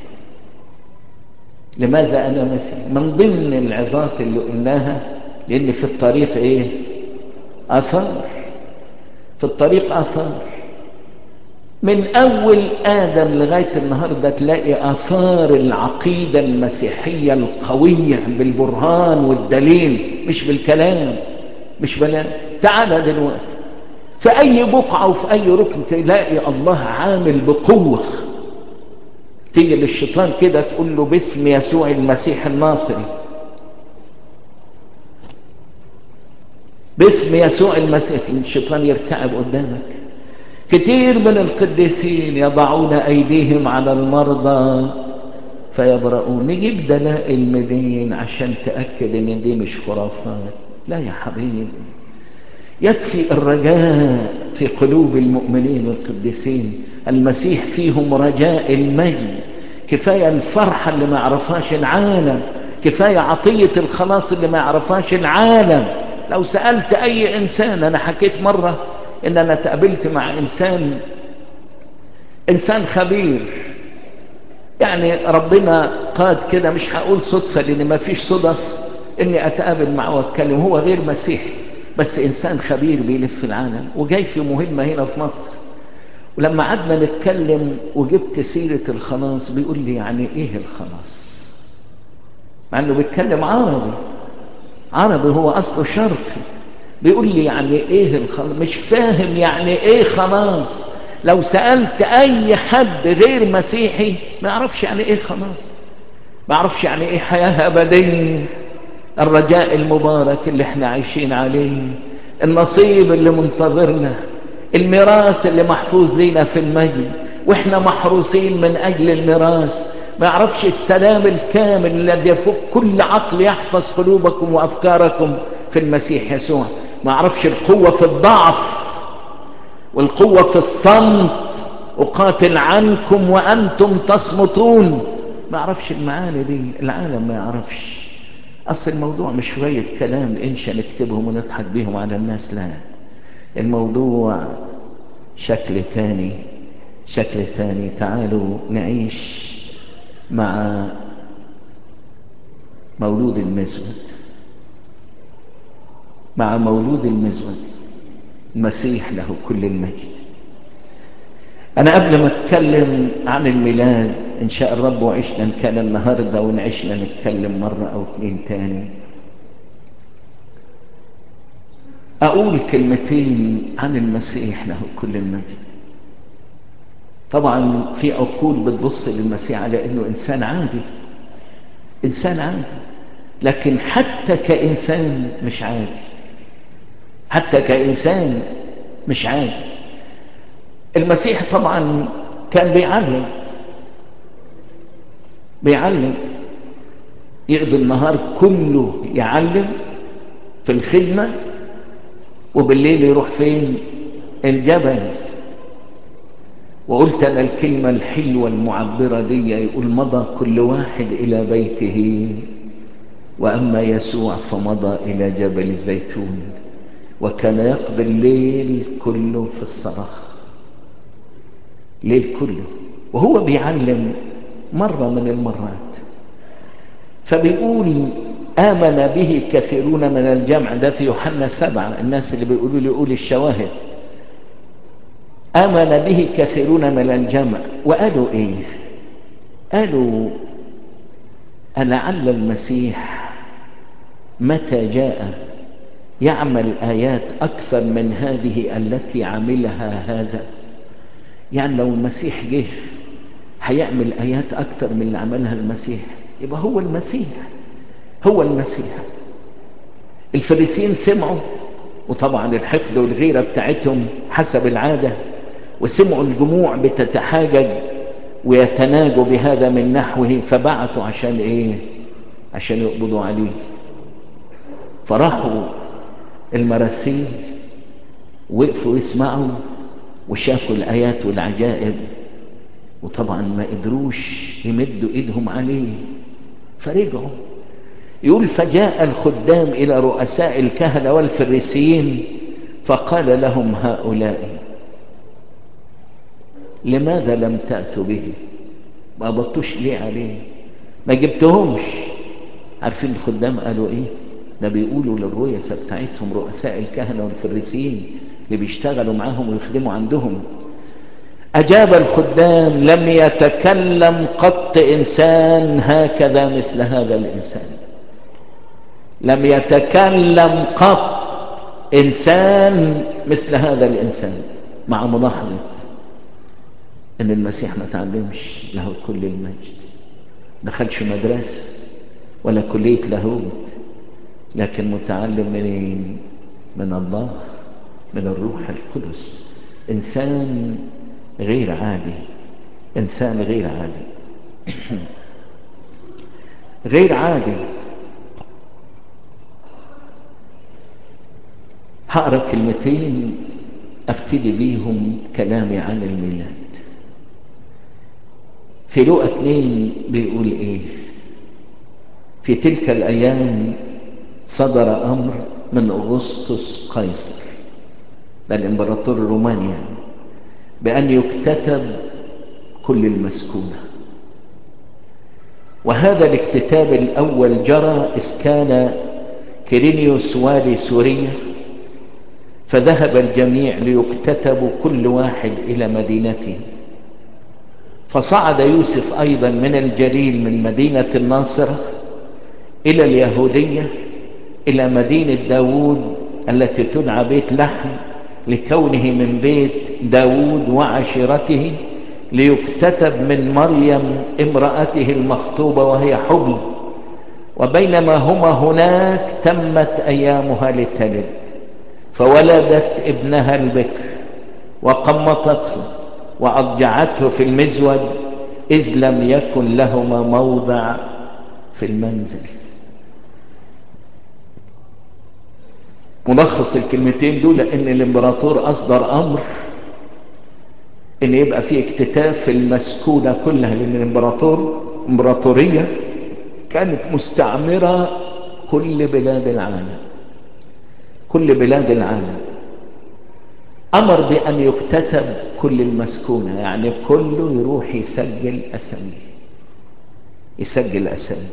لماذا انا مسيحي من ضمن العظات اللي قلناها لان في الطريق ايه اثار في الطريق اثار من اول ادم لغايه النهارده تلاقي اثار العقيده المسيحيه القويه بالبرهان والدليل مش بالكلام مش بلا تعال دلوقتي في اي بقعه وفي اي ركن تلاقي الله عامل بقوه تيجي للشيطان كده تقول له باسم يسوع المسيح الناصري باسم يسوع المسيح الشيطان يرتعب قدامك كتير من القديسين يضعون ايديهم على المرضى فيبرؤون نجيب دلائل مدين عشان تأكد ان دي مش خرافات لا يا حبيبي يكفي الرجاء في قلوب المؤمنين والقديسين المسيح فيهم رجاء المجد كفاية الفرحة اللي ما يعرفهاش العالم كفاية عطية الخلاص اللي ما يعرفهاش العالم لو سألت أي إنسان أنا حكيت مرة إن أنا تقابلت مع إنسان إنسان خبير يعني ربنا قاد كده مش هقول صدفة لأن ما فيش صدف إني أتقابل معه وأتكلم هو غير مسيحي بس إنسان خبير بيلف العالم وجاي في مهمة هنا في مصر ولما قعدنا نتكلم وجبت سيرة الخلاص بيقول لي يعني ايه الخلاص مع انه بيتكلم عربي عربي هو اصله شرقي بيقول لي يعني ايه الخلاص مش فاهم يعني ايه خلاص لو سألت اي حد غير مسيحي ما يعرفش يعني ايه خلاص ما يعرفش يعني ايه حياة ابدية الرجاء المبارك اللي احنا عايشين عليه النصيب اللي منتظرنا الميراث اللي محفوظ لنا في المجد واحنا محروسين من اجل الميراث ما يعرفش السلام الكامل الذي يفوق كل عقل يحفظ قلوبكم وافكاركم في المسيح يسوع ما يعرفش القوة في الضعف والقوة في الصمت أقاتل عنكم وأنتم تصمتون ما يعرفش المعاني دي العالم ما يعرفش أصل الموضوع مش شوية كلام إنشا نكتبهم ونضحك بيهم على الناس لا الموضوع شكل تاني شكل تاني تعالوا نعيش مع مولود المزود مع مولود المزود المسيح له كل المجد أنا قبل ما أتكلم عن الميلاد إن شاء الرب وعشنا إن كان النهاردة ونعشنا نتكلم مرة أو اتنين تاني أقول كلمتين عن المسيح له كل المجد طبعا في عقول بتبص للمسيح على أنه إنسان عادي إنسان عادي لكن حتى كإنسان مش عادي حتى كإنسان مش عادي المسيح طبعا كان بيعلم بيعلم يقضي النهار كله يعلم في الخدمة وبالليل يروح فين الجبل وقلت أنا الكلمة الحلوة المعبرة دي يقول مضى كل واحد إلى بيته وأما يسوع فمضى إلى جبل الزيتون وكان يقضي الليل كله في الصلاة ليل كله وهو بيعلم مرة من المرات فبيقول آمن به كثيرون من الجمع ده في يوحنا سبعة الناس اللي بيقولوا لي قول الشواهد آمن به كثيرون من الجمع وقالوا ايه قالوا ألعل المسيح متى جاء يعمل آيات أكثر من هذه التي عملها هذا يعني لو المسيح جه هيعمل آيات أكثر من اللي عملها المسيح يبقى هو المسيح هو المسيح الفريسين سمعوا وطبعا الحقد والغيرة بتاعتهم حسب العادة وسمعوا الجموع بتتحاجج ويتناجوا بهذا من نحوه فبعتوا عشان ايه عشان يقبضوا عليه فراحوا المراسيل وقفوا يسمعوا وشافوا الآيات والعجائب وطبعا ما قدروش يمدوا ايدهم عليه فرجعوا يقول فجاء الخدام الى رؤساء الكهنة والفريسيين فقال لهم هؤلاء لماذا لم تأتوا به ما بطوش ليه عليه ما جبتهمش عارفين الخدام قالوا ايه ده بيقولوا للرؤساء بتاعتهم رؤساء الكهنة والفريسيين اللي بيشتغلوا معاهم ويخدموا عندهم أجاب الخدام لم يتكلم قط إنسان هكذا مثل هذا الإنسان لم يتكلم قط إنسان مثل هذا الإنسان مع ملاحظة أن المسيح ما تعلمش له كل المجد دخلش مدرسة ولا كلية لاهوت لكن متعلم منين من الله من الروح القدس إنسان غير عادي إنسان غير عادي غير عادي هقرا كلمتين ابتدي بيهم كلامي عن الميلاد في لقى اتنين بيقول ايه في تلك الايام صدر امر من اغسطس قيصر ده الامبراطور الروماني يعني بان يكتتب كل المسكونه وهذا الاكتتاب الاول جرى اذ كان كيرينيوس والي سوريا فذهب الجميع ليكتتبوا كل واحد الى مدينته فصعد يوسف ايضا من الجليل من مدينة الناصرة الى اليهودية الى مدينة داود التي تدعى بيت لحم لكونه من بيت داود وعشيرته ليكتتب من مريم امرأته المخطوبة وهي حبل وبينما هما هناك تمت ايامها لتلد فولدت ابنها البكر وقمطته وأضجعته في المزود إذ لم يكن لهما موضع في المنزل ملخص الكلمتين دول ان الامبراطور اصدر امر ان يبقى في اكتتاف في المسكونة كلها لان الامبراطور امبراطورية كانت مستعمرة كل بلاد العالم كل بلاد العالم امر بان يكتتب كل المسكونة يعني كله يروح يسجل اسامي يسجل اسامي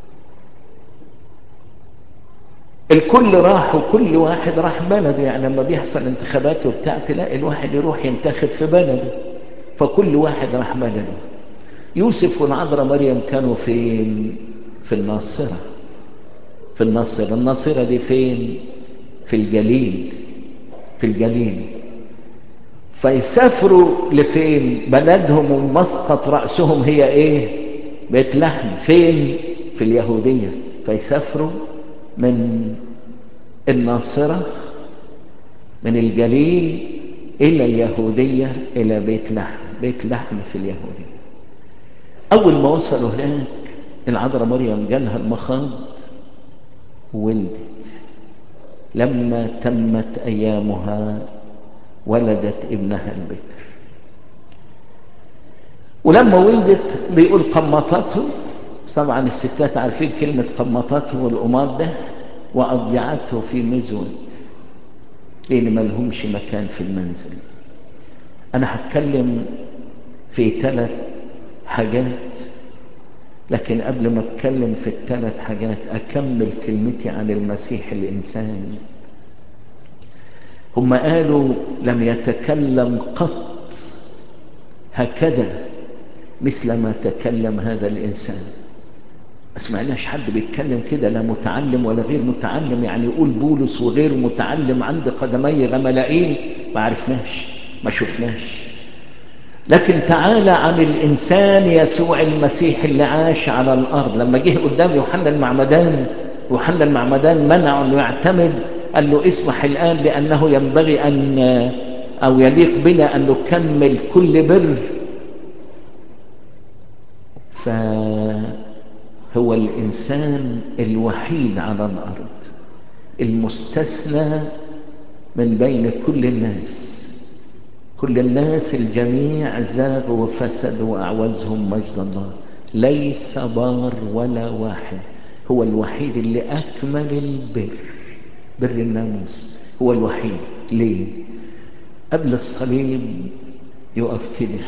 الكل راح وكل واحد راح بلده يعني لما بيحصل انتخابات وبتاع تلاقي الواحد يروح ينتخب في بلده فكل واحد راح بلده يوسف والعذراء مريم كانوا فين في الناصرة في الناصرة الناصرة دي فين في الجليل في الجليل فيسافروا لفين بلدهم ومسقط رأسهم هي ايه بيت لحم فين في اليهودية فيسافروا من الناصرة من الجليل إلى اليهودية إلى بيت لحم بيت لحم في اليهودية أول ما وصلوا هناك العذراء مريم جالها المخاض وولدت لما تمت أيامها ولدت ابنها البكر ولما ولدت بيقول قمطته طبعا الستات عارفين كلمة قمطته والقمار ده وأضجعته في مزود لأن ما لهمش مكان في المنزل أنا هتكلم في ثلاث حاجات لكن قبل ما اتكلم في الثلاث حاجات اكمل كلمتي عن المسيح الانسان هم قالوا لم يتكلم قط هكذا مثل ما تكلم هذا الانسان ما سمعناش حد بيتكلم كده لا متعلم ولا غير متعلم يعني يقول بولس وغير متعلم عند قدمي غملائيل ما عرفناش ما شفناش لكن تعالى عن الإنسان يسوع المسيح اللي عاش على الأرض لما جه قدام يوحنا المعمدان يوحنا المعمدان منع أنه يعتمد قال له اسمح الآن لأنه ينبغي أن أو يليق بنا أن نكمل كل بر فهو الإنسان الوحيد على الأرض المستثنى من بين كل الناس كل الناس الجميع زاغوا وفسدوا وأعوزهم مجد الله ليس بار ولا واحد هو الوحيد اللي أكمل البر بر الناموس هو الوحيد ليه قبل الصليب يقف كده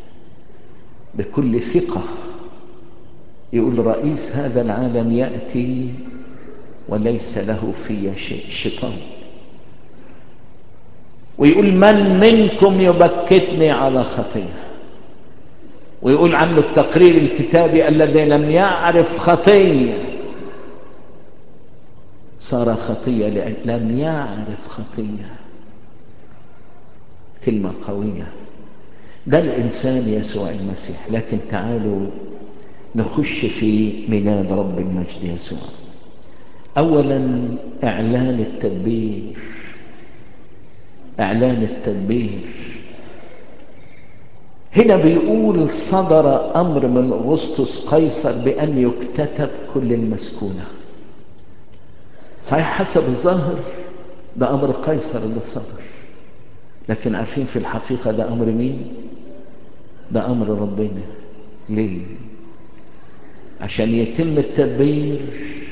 بكل ثقة يقول رئيس هذا العالم يأتي وليس له في شيء شيطان ويقول من منكم يبكتني على خطيه ويقول عنه التقرير الكتابي الذي لم يعرف خطيه صار خطيه لأن لم يعرف خطيه كلمه قويه ده الانسان يسوع المسيح لكن تعالوا نخش في ميلاد رب المجد يسوع اولا اعلان التدبير اعلان التدبير هنا بيقول صدر امر من اغسطس قيصر بان يكتتب كل المسكونه صحيح حسب الظاهر ده امر قيصر اللي صدر لكن عارفين في الحقيقه ده امر مين ده امر ربنا ليه عشان يتم التدبير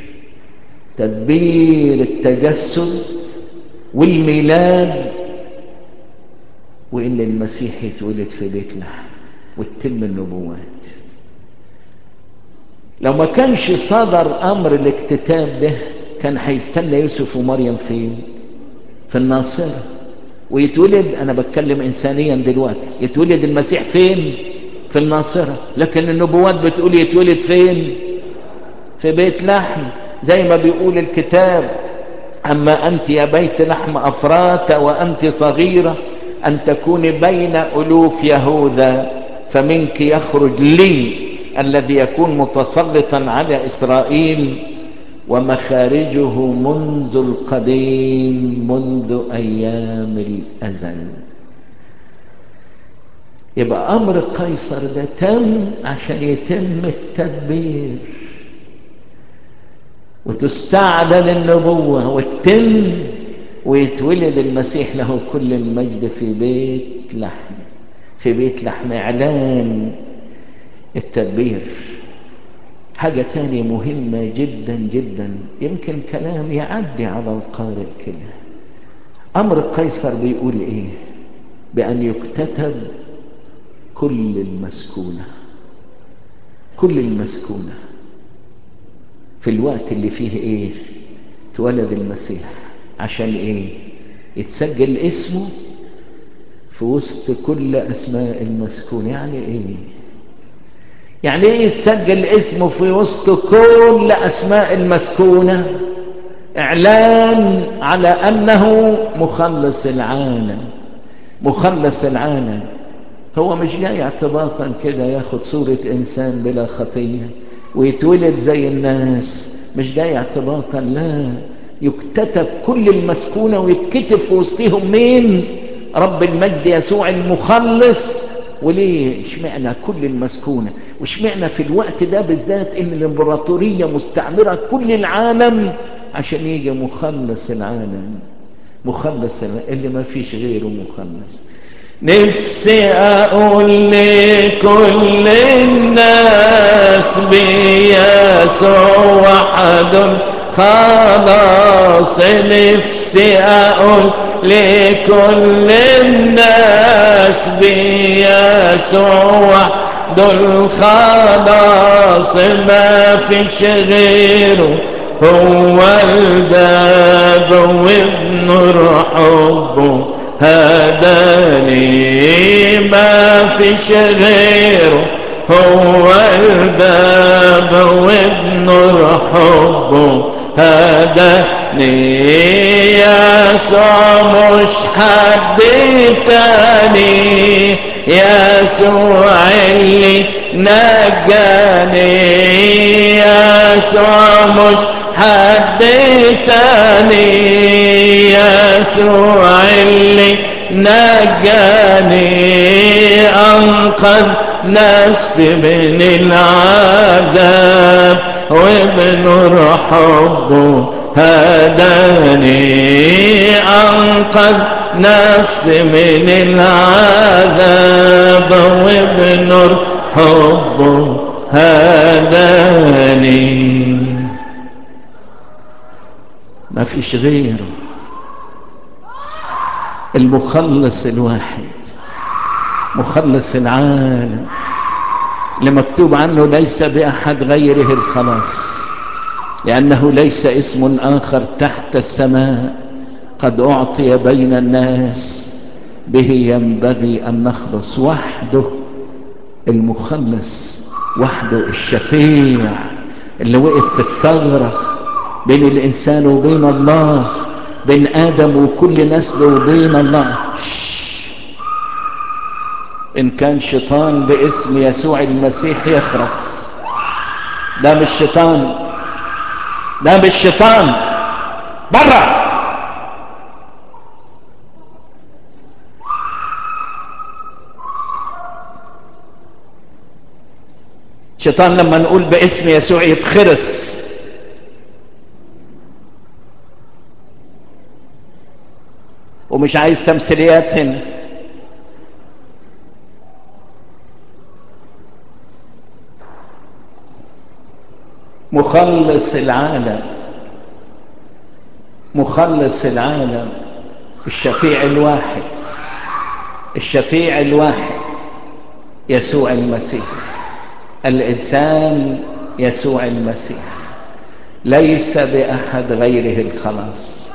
تدبير التجسد والميلاد وإن المسيح يتولد في بيت لحم وتتم النبوات لو ما كانش صدر أمر الاكتتاب ده كان هيستنى يوسف ومريم فين في الناصرة ويتولد أنا بتكلم إنسانيا دلوقتي يتولد المسيح فين في الناصرة لكن النبوات بتقول يتولد فين في بيت لحم زي ما بيقول الكتاب أما أنت يا بيت لحم أفرات وأنت صغيرة أن تكون بين ألوف يهوذا فمنك يخرج لي الذي يكون متسلطا على إسرائيل ومخارجه منذ القديم منذ أيام الأزل يبقى أمر قيصر ده تم عشان يتم التدبير وتستعلن النبوة وتتم ويتولد المسيح له كل المجد في بيت لحم في بيت لحم إعلان التدبير حاجة تانية مهمة جدا جدا يمكن كلام يعدي على القارئ كده أمر قيصر بيقول إيه بأن يكتتب كل المسكونة كل المسكونة في الوقت اللي فيه إيه اتولد المسيح عشان ايه يتسجل اسمه في وسط كل اسماء المسكون يعني ايه يعني ايه يتسجل اسمه في وسط كل اسماء المسكونة اعلان على انه مخلص العالم مخلص العالم هو مش جاي اعتباطا كده ياخد صورة انسان بلا خطية ويتولد زي الناس مش جاي اعتباطا لا يكتتب كل المسكونة ويتكتب في وسطهم مين رب المجد يسوع المخلص وليه اشمعنا كل المسكونة واشمعنا في الوقت ده بالذات ان الامبراطورية مستعمرة كل العالم عشان يجي مخلص العالم مخلص اللي ما فيش غيره مخلص نفسي اقول لكل الناس بيسوع وحد خلاص نفسي اقول لكل الناس بيسوع دول خلاص ما فيش غيره هو الباب وبنور حبه هداني ما فيش غيره هو الباب وبنور حبه هداني يسوع مش حد تاني يسوع اللي نجاني يسوع مش حد تاني يسوع اللي نجاني أنقذ نفسي من العذاب وبنور حبه هداني أنقذ نفسي من العذاب وبنور حبه هداني ما فيش غيره المخلص الواحد مخلص العالم اللي مكتوب عنه ليس بأحد غيره الخلاص لأنه ليس اسم آخر تحت السماء قد أعطي بين الناس به ينبغي أن نخلص وحده المخلص وحده الشفيع اللي وقف في الثغرة بين الإنسان وبين الله بين آدم وكل نسل وبين الله إن كان شيطان باسم يسوع المسيح يخرس ده مش شيطان ده مش شيطان برا شيطان لما نقول باسم يسوع يتخرس ومش عايز تمثيليات هنا مخلص العالم مخلص العالم الشفيع الواحد الشفيع الواحد يسوع المسيح الإنسان يسوع المسيح ليس بأحد غيره الخلاص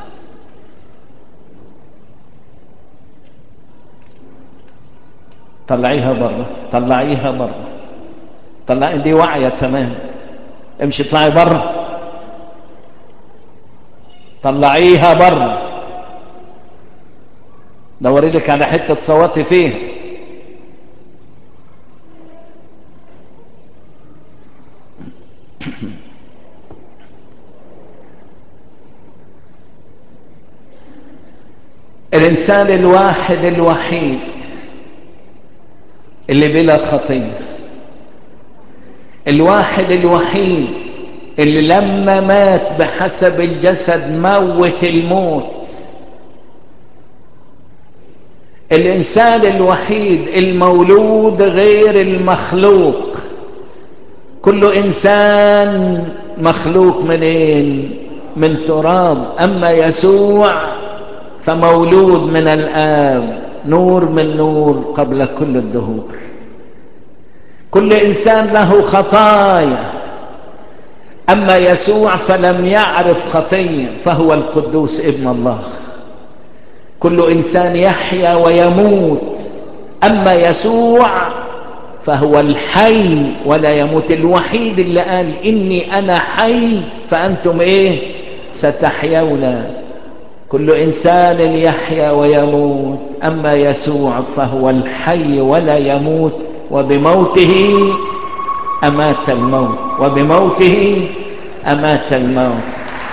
طلعيها برا طلعيها برا طلعي دي واعية تمام امشي اطلعي برا طلعيها برا دوري لك على حتة تصوتي فيها الإنسان الواحد الوحيد اللي بلا خطية الواحد الوحيد اللي لما مات بحسب الجسد موت الموت الإنسان الوحيد المولود غير المخلوق كل إنسان مخلوق منين من تراب أما يسوع فمولود من الآب نور من نور قبل كل الدهور كل إنسان له خطايا أما يسوع فلم يعرف خطية فهو القدوس ابن الله كل إنسان يحيا ويموت أما يسوع فهو الحي ولا يموت الوحيد اللي قال إني أنا حي فأنتم إيه ستحيون كل إنسان يحيا ويموت أما يسوع فهو الحي ولا يموت وبموته أمات الموت وبموته أمات الموت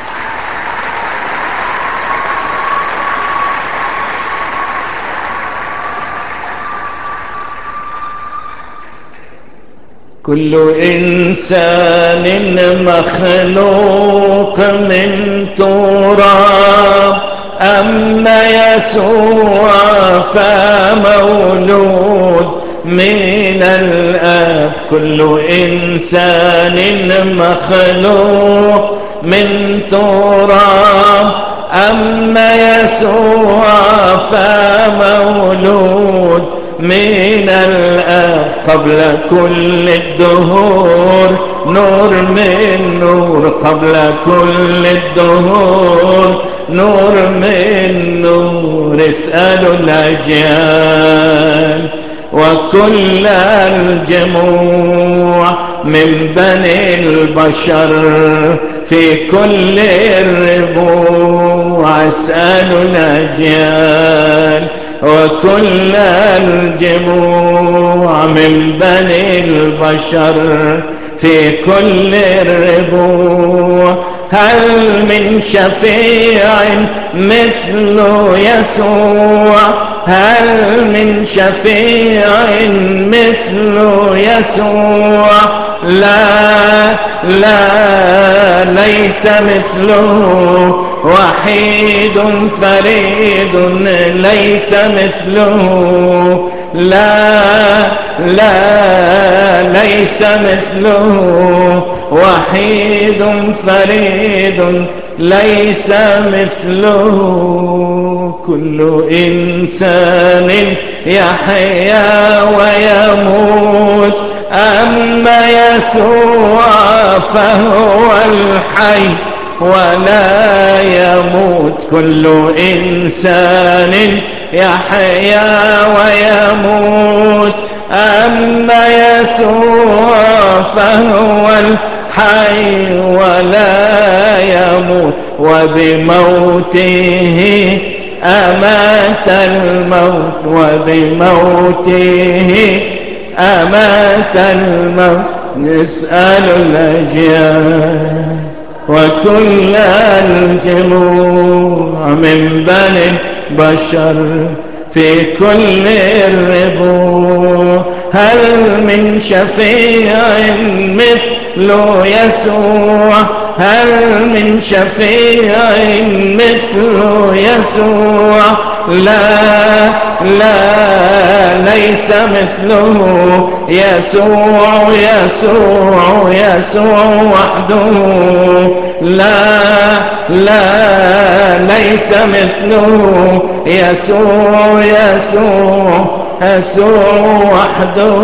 كل إنسان مخلوق من تراب أما يسوع فمولود من الآب كل إنسان مخلوق من تراب أما يسوع فمولود من الآب قبل كل الدهور نور من نور قبل كل الدهور نور من نور اسألوا الأجيال وكل الجموع من بني البشر في كل الربوع اسألوا الأجيال وكل الجموع من بني البشر في كل الربوع هل من شفيع مثل يسوع هل من شفيع مثل يسوع لا لا ليس مثله وحيد فريد ليس مثله لا لا ليس مثله وحيد فريد ليس مثله كل إنسان يحيا ويموت أما يسوع فهو الحي ولا يموت كل إنسان يحيا ويموت أما يسوع فهو الحي ولا يموت وبموته أمات الموت وبموته أمات الموت نسأل الأجيال وكل الجموع من بني بشر في كل الربوع هل من شفيع مثل يسوع هل من شفيع مثل يسوع لا لا ليس مثله يسوع يسوع يسوع وحده لا لا ليس مثله يسوع يسوع يسوع وحده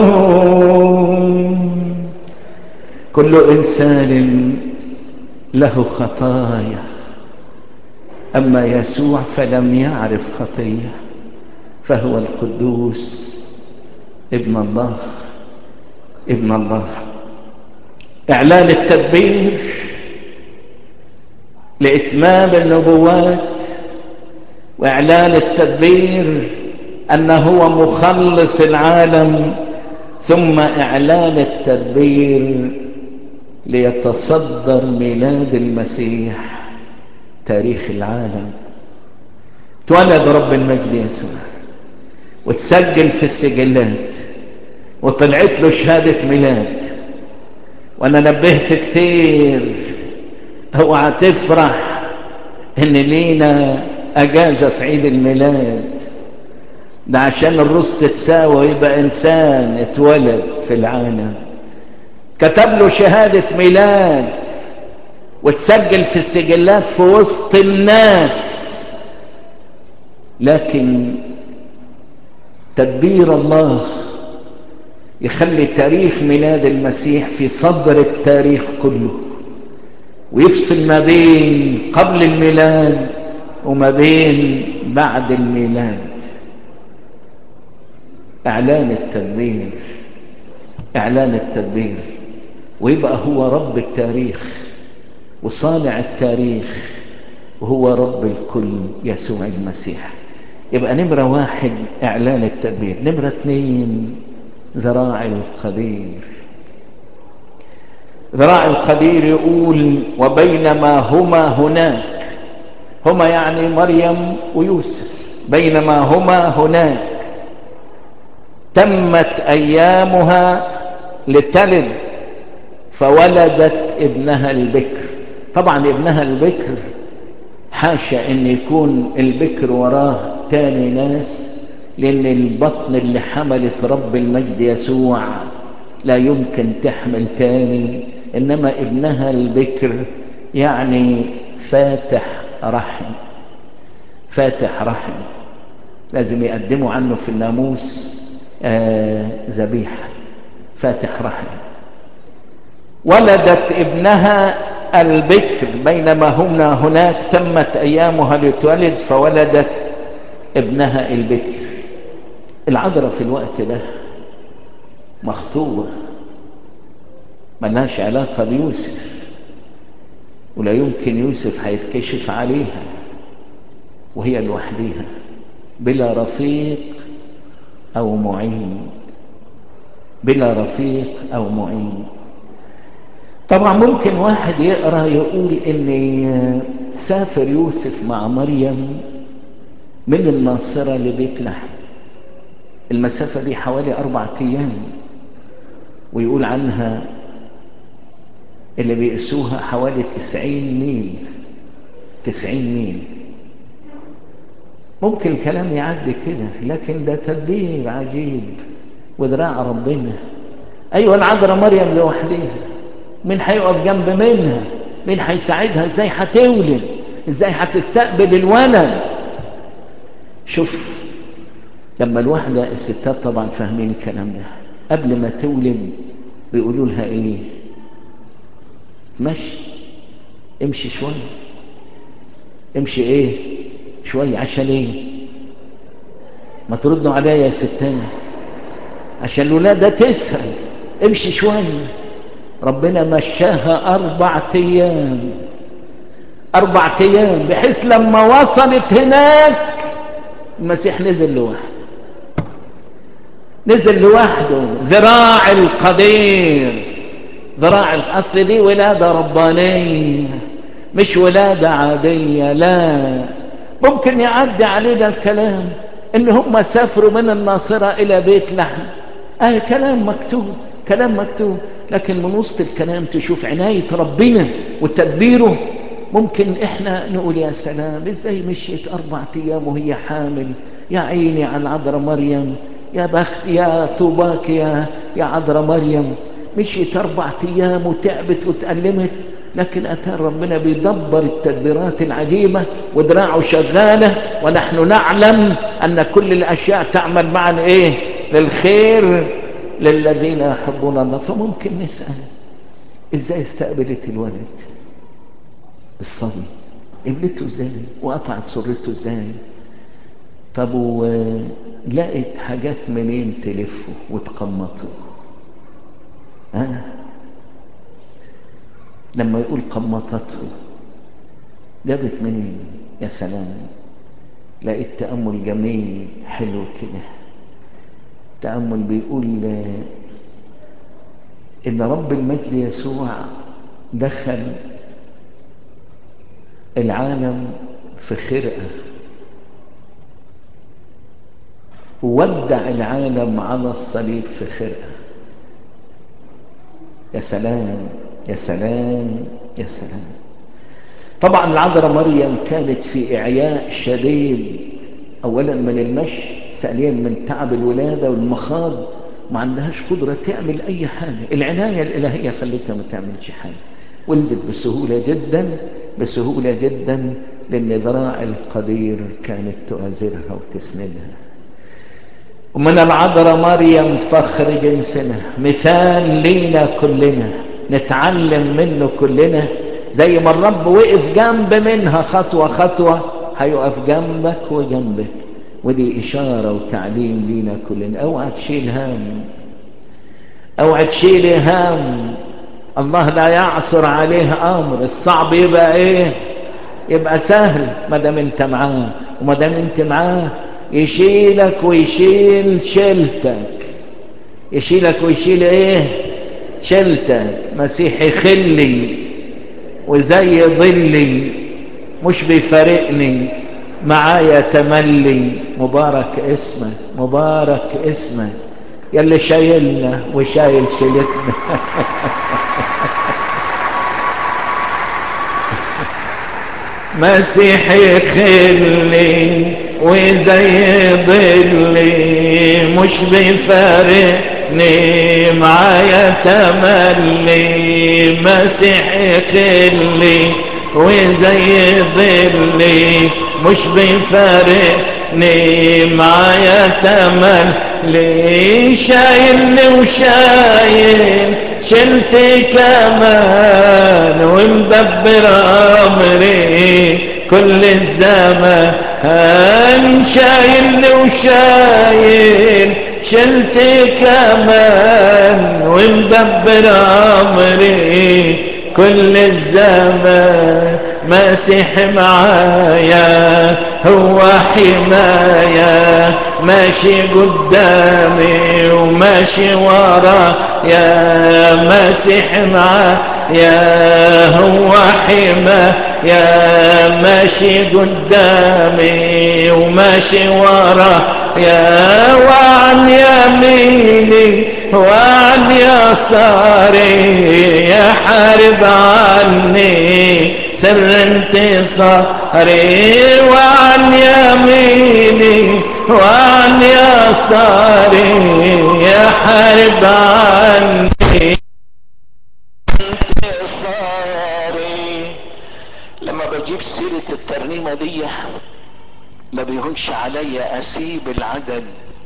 كل إنسان له خطايا أما يسوع فلم يعرف خطية فهو القدوس ابن الله ابن الله إعلان التدبير لإتمام النبوات وإعلان التدبير أنه هو مخلص العالم ثم إعلان التدبير ليتصدر ميلاد المسيح تاريخ العالم تولد رب المجد يسوع وتسجل في السجلات وطلعت له شهادة ميلاد وانا نبهت كتير اوعى تفرح ان لينا اجازة في عيد الميلاد ده عشان الروس تتساوى ويبقى انسان اتولد في العالم كتب له شهادة ميلاد وتسجل في السجلات في وسط الناس لكن تدبير الله يخلي تاريخ ميلاد المسيح في صدر التاريخ كله ويفصل ما بين قبل الميلاد وما بين بعد الميلاد اعلان التدبير اعلان التدبير ويبقى هو رب التاريخ وصانع التاريخ وهو رب الكل يسوع المسيح يبقى نمرة واحد اعلان التدبير نمرة اثنين ذراع القدير ذراع القدير يقول وبينما هما هناك هما يعني مريم ويوسف بينما هما هناك تمت ايامها لتلد فولدت ابنها البكر طبعا ابنها البكر حاشا ان يكون البكر وراه تاني ناس لان البطن اللي حملت رب المجد يسوع لا يمكن تحمل تاني انما ابنها البكر يعني فاتح رحم فاتح رحم لازم يقدموا عنه في الناموس ذبيحه آه فاتح رحم ولدت ابنها البكر بينما هنا هناك تمت ايامها لتولد فولدت ابنها البكر العذراء في الوقت ده مخطوبة ملهاش علاقة بيوسف ولا يمكن يوسف هيتكشف عليها وهي لوحديها بلا رفيق او معين بلا رفيق او معين طبعا ممكن واحد يقرا يقول ان سافر يوسف مع مريم من الناصرة لبيت لحم المسافة دي حوالي أربعة أيام ويقول عنها اللي بيقسوها حوالي تسعين ميل تسعين ميل ممكن الكلام يعدي كده لكن ده تدبير عجيب ودراع ربنا ايوه العذراء مريم لوحدها مين هيقف جنب منها مين هيساعدها ازاي هتولد ازاي هتستقبل الولد شوف لما الواحدة الستات طبعا فاهمين الكلام ده قبل ما تولد بيقولوا لها ايه مشي امشي شوية امشي ايه شوية عشان ايه ما تردوا عليا يا ستات عشان الولادة تسهل امشي شوية ربنا مشاها أربع أيام أربع أيام بحيث لما وصلت هناك المسيح نزل لوحده نزل لوحده ذراع القدير ذراع الأصل دي ولادة ربانية مش ولادة عادية لا ممكن يعدي علينا الكلام ان هم سافروا من الناصرة الى بيت لحم اه كلام مكتوب كلام مكتوب لكن من وسط الكلام تشوف عناية ربنا وتدبيره ممكن احنا نقول يا سلام ازاي مشيت اربع ايام وهي حامل يا عيني على عذراء مريم يا بخت يا طوباك يا يا عذراء مريم مشيت اربع ايام وتعبت وتألمت لكن أتى ربنا بيدبر التدبيرات العجيبة ودراعه شغالة ونحن نعلم أن كل الأشياء تعمل معا إيه للخير للذين يحبون الله فممكن نسأل إزاي استقبلت الولد الصبي قبلته إزاي وقطعت سرته إزاي طب ولقت حاجات منين تلفه وتقمطه ها لما يقول قمطته جابت منين يا سلام لقيت تأمل جميل حلو كده تأمل بيقول إن رب المجد يسوع دخل العالم في خرقة وودع العالم على الصليب في خرقة يا سلام يا سلام يا سلام طبعا العذراء مريم كانت في إعياء شديد أولا من المشي ثانيا من تعب الولادة والمخاض ما عندهاش قدرة تعمل أي حاجة العناية الإلهية خلتها ما تعملش حاجة ولدت بسهولة جدا بسهولة جدا لأن ذراع القدير كانت تؤازرها وتسندها ومن العذراء مريم فخر جنسنا مثال لينا كلنا نتعلم منه كلنا زي ما الرب وقف جنب منها خطوة خطوة هيقف جنبك وجنبك ودي إشارة وتعليم لينا كلنا اوعى تشيل هم اوعى تشيل هم الله لا يعصر عليه أمر الصعب يبقى إيه يبقى سهل ما دام انت معاه وما دام انت معاه يشيلك ويشيل شيلتك يشيلك ويشيل ايه شيلتك مسيحي خلي وزي ظلي مش بيفارقني معايا تملي مبارك اسمك مبارك اسمك يلي شايلنا وشايل شيلتنا مسيحي خلي وزي ظلي مش بيفارقني معايا تملي مسيحي خلي وزي ظلي مش بيفارقني معايا تملي شايلني وشايل شلت كمان ومدبر امري كل الزمان شايلني وشايل شلت كمان ومدبر امري كل الزمان مسيح معايا هو حماية ماشي قدامي وماشي ورا يا مسيح معايا هو حماية ماشي قدامي وماشي ورا يا وعن يميني وعن يساري يحارب عني سر انتصاري يساري وعن يميني وعن يساري يحارب عني انتصاري لما بجيب سيرة الترنيمة دي ما بيهونش عليا اسيب العدد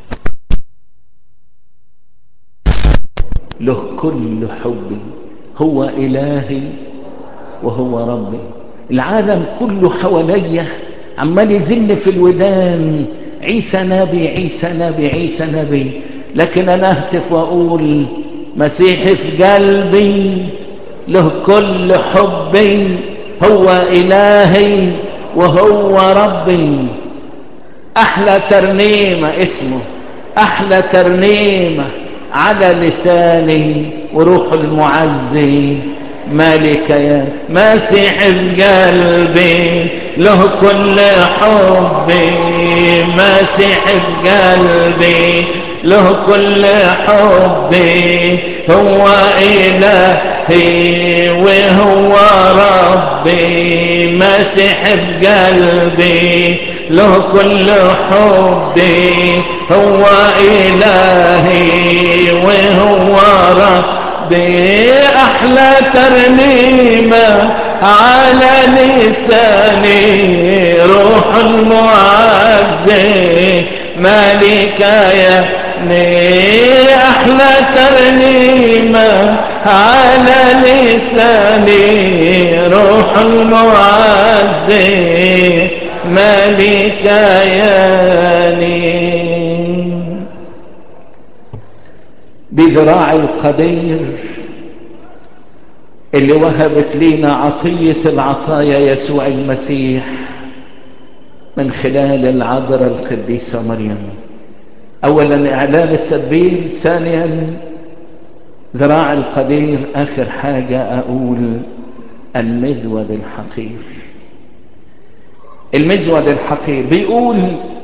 له كل حبي هو إلهي وهو ربي العالم كله حواليا عمال يزن في الودان عيسى نبي عيسى نبي عيسى نبي لكن انا اهتف واقول مسيحي في قلبي له كل حبي هو الهي وهو ربي احلى ترنيمة اسمه احلى ترنيمة على لساني وروح المعزي مالك يا مسيح في قلبي له كل حبي مسيح في قلبي له كل حبي هو إلهي وهو ربي مسيح في قلبي له كل حبي هو إلهي وهو ربي أحلى ترنيمة على لساني روح المعزي مالك يا أحلى ترنيمة على لساني روح المعزي مالك ياني بذراع القدير اللي وهبت لينا عطية العطايا يسوع المسيح من خلال العذراء القديسة مريم اولا اعلان التدبير ثانيا ذراع القدير اخر حاجة اقول المذود الحقير المزود الحقير بيقول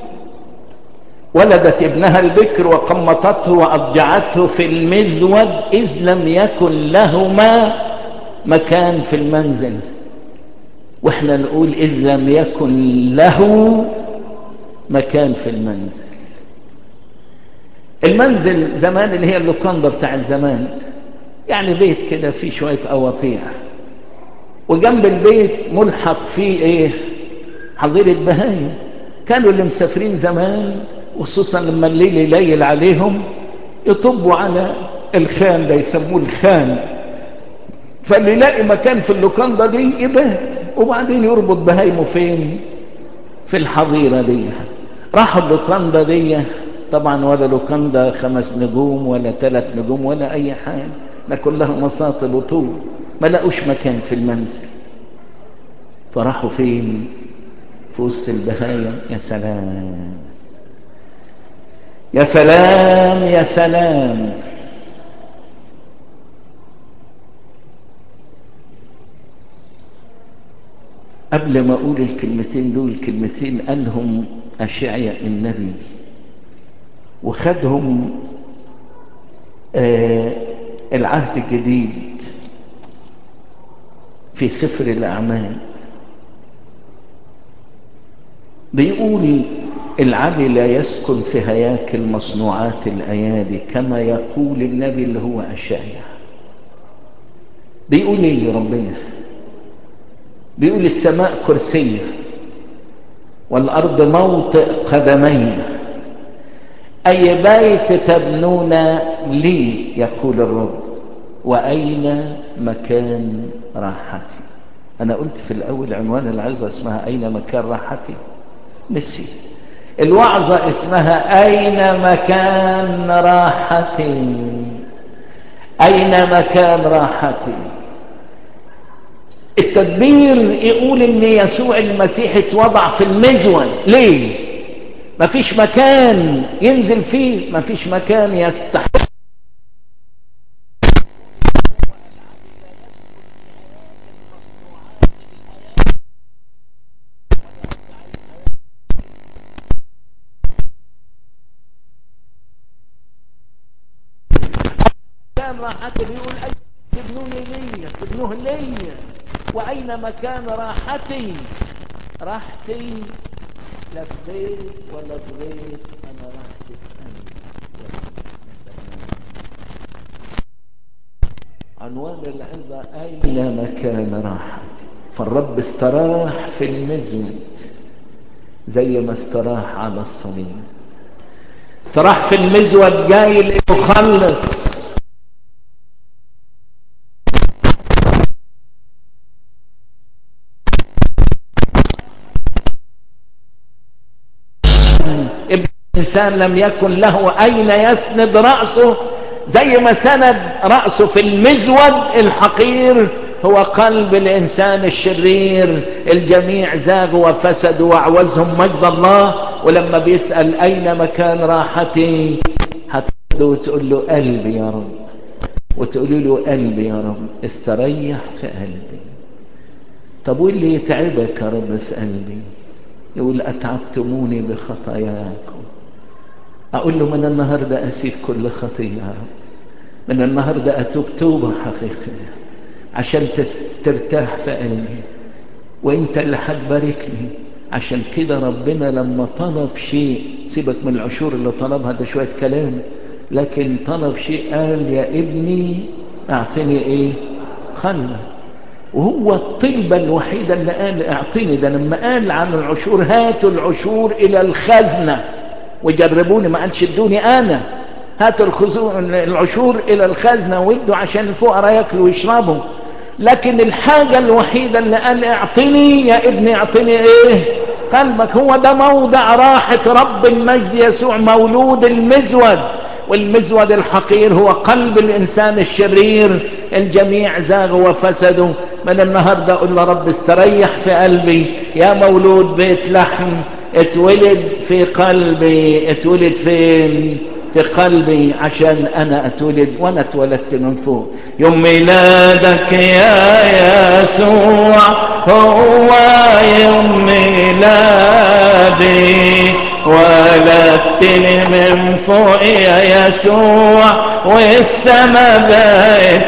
ولدت ابنها البكر وقمطته وأضجعته في المزود إذ لم يكن لهما مكان في المنزل واحنا نقول إذ لم يكن له مكان في المنزل المنزل زمان اللي هي اللوكاندا بتاع زمان يعني بيت كده فيه شوية أواطيع وجنب البيت ملحق فيه ايه حظيرة بهايم كانوا اللي مسافرين زمان وخصوصا لما الليل يليل عليهم يطبوا على الخان ده يسموه الخان فاللي يلاقي مكان في اللوكاندا دي يبات وبعدين يربط بهايمه فين في الحظيرة دي راحوا اللوكاندا دي طبعا ولا لوكاندا خمس نجوم ولا ثلاث نجوم ولا اي حاجة ما كلها مساطب وطول ما لقوش مكان في المنزل فراحوا فين في وسط البهايم يا سلام يا سلام يا سلام قبل ما اقول الكلمتين دول كلمتين قالهم اشعيا النبي وخدهم آه العهد الجديد في سفر الاعمال بيقول العلي لا يسكن في هياكل مصنوعات الايادي كما يقول النبي اللي هو اشعيا بيقول ايه ربنا بيقول السماء كرسيه والارض موطئ قدمي اي بيت تبنون لي يقول الرب واين مكان راحتي انا قلت في الاول عنوان العظه اسمها اين مكان راحتي نسي الوعظة اسمها أين مكان راحتي أين مكان راحتي التدبير يقول ان يسوع المسيح اتوضع في المزون ليه مفيش مكان ينزل فيه مفيش مكان يستحق مكان راحتي بيقول أي تبنوني لي تبنوه لي وأين مكان راحتي راحتي لا في بيت ولا في بيت انا راحتي في قلبي عنوان العظة أين مكان راحتي فالرب استراح في المزود زي ما استراح على الصليب استراح في المزود جاي ليخلص ابن الإنسان لم يكن له أين يسند رأسه زي ما سند رأسه في المزود الحقير هو قلب الإنسان الشرير الجميع زاغوا وفسدوا وعوزهم مجد الله ولما بيسأل أين مكان راحتي هتقول وتقول له قلبي يا رب وتقول له قلبي يا رب استريح في قلبي طب واللي يتعبك يا رب في قلبي يقول أتعبتموني بخطاياكم أقول له من النهاردة أسيب كل خطية يا رب من النهاردة أتوب توبة حقيقية عشان ترتاح في قلبي وانت اللي هتباركني عشان كده ربنا لما طلب شيء سيبك من العشور اللي طلبها ده شوية كلام لكن طلب شيء قال يا ابني اعطني ايه خلة وهو الطلبة الوحيدة اللي قال اعطيني ده لما قال عن العشور هاتوا العشور الى الخزنة وجربوني ما قالش ادوني انا هاتوا العشور الى الخزنة وادوا عشان الفقراء ياكلوا ويشربوا لكن الحاجة الوحيدة اللي قال اعطني يا ابني اعطني ايه قلبك هو ده موضع راحة رب المجد يسوع مولود المزود والمزود الحقير هو قلب الانسان الشرير الجميع زاغوا وفسدوا من النهاردة اقول له رب استريح في قلبي يا مولود بيت لحم اتولد في قلبي اتولد فين في قلبي عشان انا اتولد وانا اتولدت من فوق يوم ميلادك يا يسوع هو يوم ميلادي ولدتني من فوق يا يسوع والسما بقت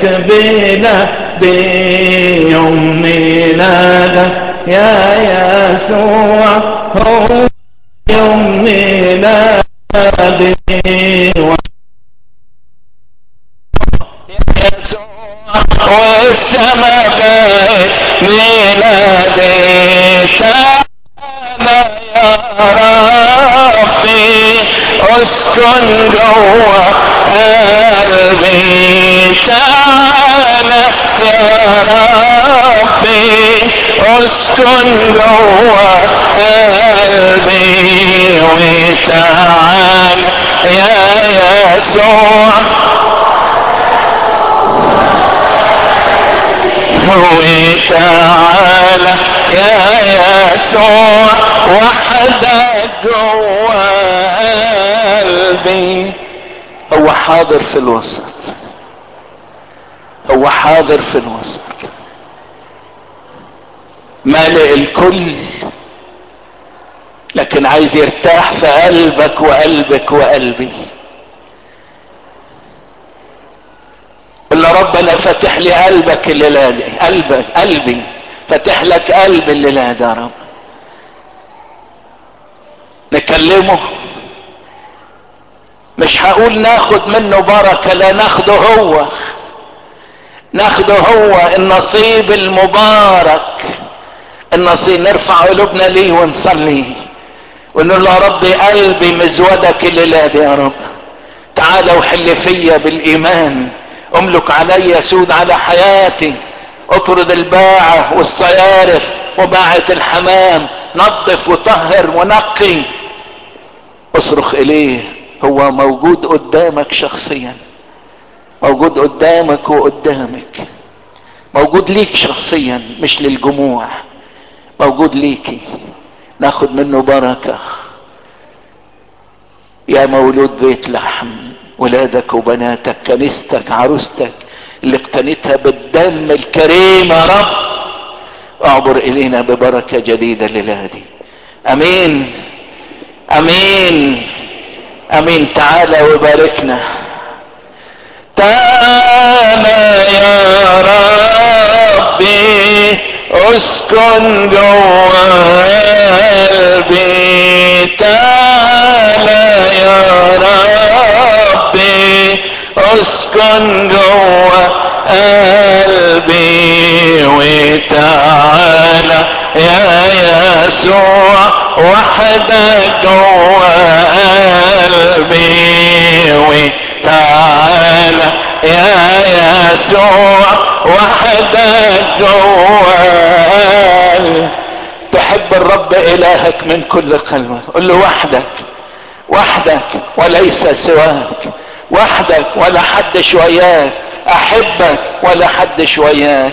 بلادي يوم ميلادك يا يسوع هو يوم ميلادي والسما بقت ميلادي تعالى يا ربي اسكن جوا قلبي تعالى يا ربي اسكن جوا قلبي وتعال يا يسوع وتعالى يا يسوع وحدك جوا قلبي هو حاضر في الوسط هو حاضر في الوسط مالئ الكل لكن عايز يرتاح في قلبك وقلبك وقلبي قل رب انا فاتح لي قلبك الليله دي قلبك قلبي فاتح لك قلب الليله دي يا رب نكلمه مش هقول ناخد منه بركه لا ناخده هو ناخده هو النصيب المبارك النصيب نرفع قلوبنا ليه ونصلي ونقول له يا رب قلبي مزودك الليله دي يا رب تعالى وحل فيا بالايمان املك علي سود على حياتي اطرد الباعة والصيارف وباعة الحمام نظف وطهر ونقي اصرخ اليه هو موجود قدامك شخصيا موجود قدامك وقدامك موجود ليك شخصيا مش للجموع موجود ليكي ناخد منه بركة يا مولود بيت لحم ولادك وبناتك كنيستك عروستك اللي اقتنيتها بالدم الكريم يا رب اعبر الينا ببركة جديدة للادي امين امين امين تعالى وباركنا تعالى يا ربي اسكن اسكن جوا قلبي تعالى يا ربي اسكن جوا قلبي وتعالى يا يسوع وحدك جوا قلبي وتعالى يا يسوع وحدك جوا قلبي تحب الرب الهك من كل قلبك قل له وحدك وحدك وليس سواك وحدك ولا حد شوياك احبك ولا حد شوياك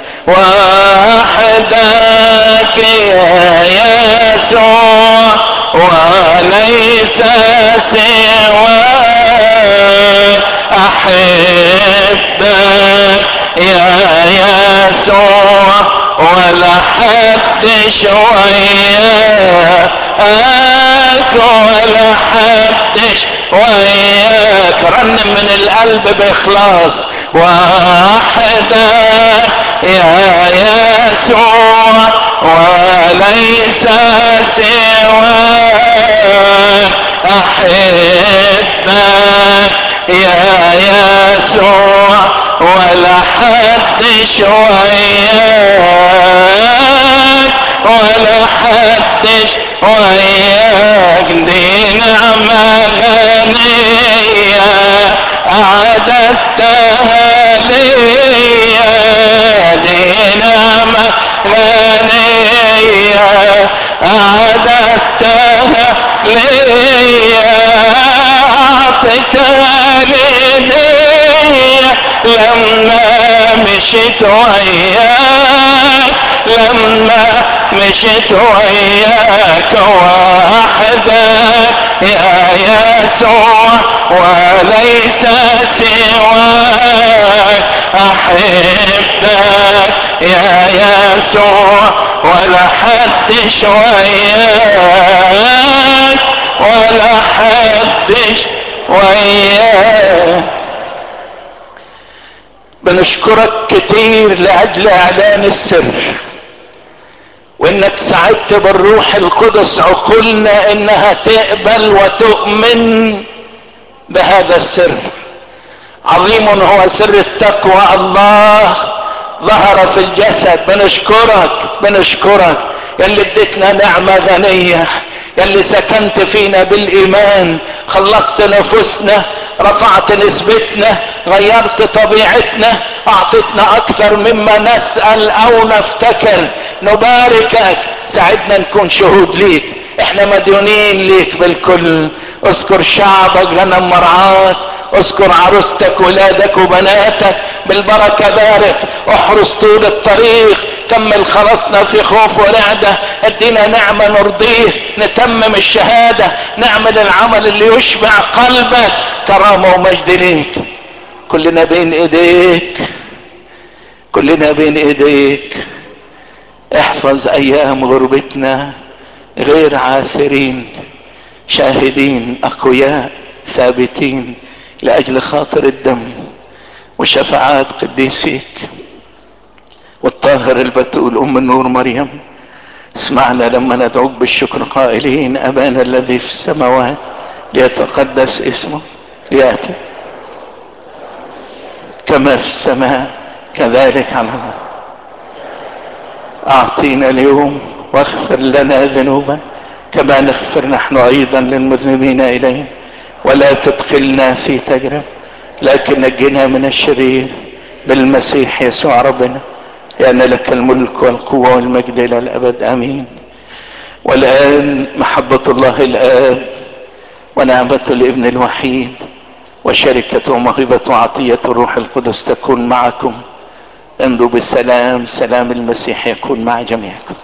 وحدك يا يسوع وليس سواك احبك يا يسوع ولا حد شوياك ولا حد وياك رنم من القلب باخلاص وحدك يا يسوع وليس سواك احبك يا يسوع ولا حد شوياك ولا حد وياك دي نعمة غنية أعددتها ليا دي نعمة غنية أعددتها ليا أعطيتها ليا لما مشيت وياك لما مشيت وياك وحدك يا يسوع وليس سواك احبك يا يسوع ولا حد وياك ولا حد وياك بنشكرك كتير لاجل اعلان السر وانك ساعدت بالروح القدس عقولنا انها تقبل وتؤمن بهذا السر عظيم هو سر التقوى الله ظهر في الجسد بنشكرك بنشكرك يلي اديتنا نعمة غنية يلي سكنت فينا بالايمان خلصت نفوسنا رفعت نسبتنا غيرت طبيعتنا اعطتنا اكثر مما نسأل او نفتكر نباركك ساعدنا نكون شهود ليك احنا مديونين ليك بالكل اذكر شعبك لنا مرعاك اذكر عروستك ولادك وبناتك بالبركة بارك احرس طول الطريق كمل خلصنا في خوف ورعدة ادينا نعمة نرضيه نتمم الشهادة نعمل العمل اللي يشبع قلبك كرامة ومجد ليك كلنا بين ايديك كلنا بين ايديك احفظ ايام غربتنا غير عاثرين شاهدين اقوياء ثابتين لاجل خاطر الدم وشفاعات قديسيك والطاهر البتول ام النور مريم اسمعنا لما ندعوك بالشكر قائلين ابانا الذي في السماوات ليتقدس اسمه لياتي كما في السماء كذلك على الارض اعطينا اليوم واغفر لنا ذنوبا كما نغفر نحن ايضا للمذنبين اليهم ولا تدخلنا في تجربه لكن نجنا من الشرير بالمسيح يسوع ربنا لان لك الملك والقوه والمجد الى الابد امين والان محبه الله الاب ونعمه الابن الوحيد وشركه وموهبه وعطيه الروح القدس تكون معكم امضوا بالسلام سلام المسيح يكون مع جميعكم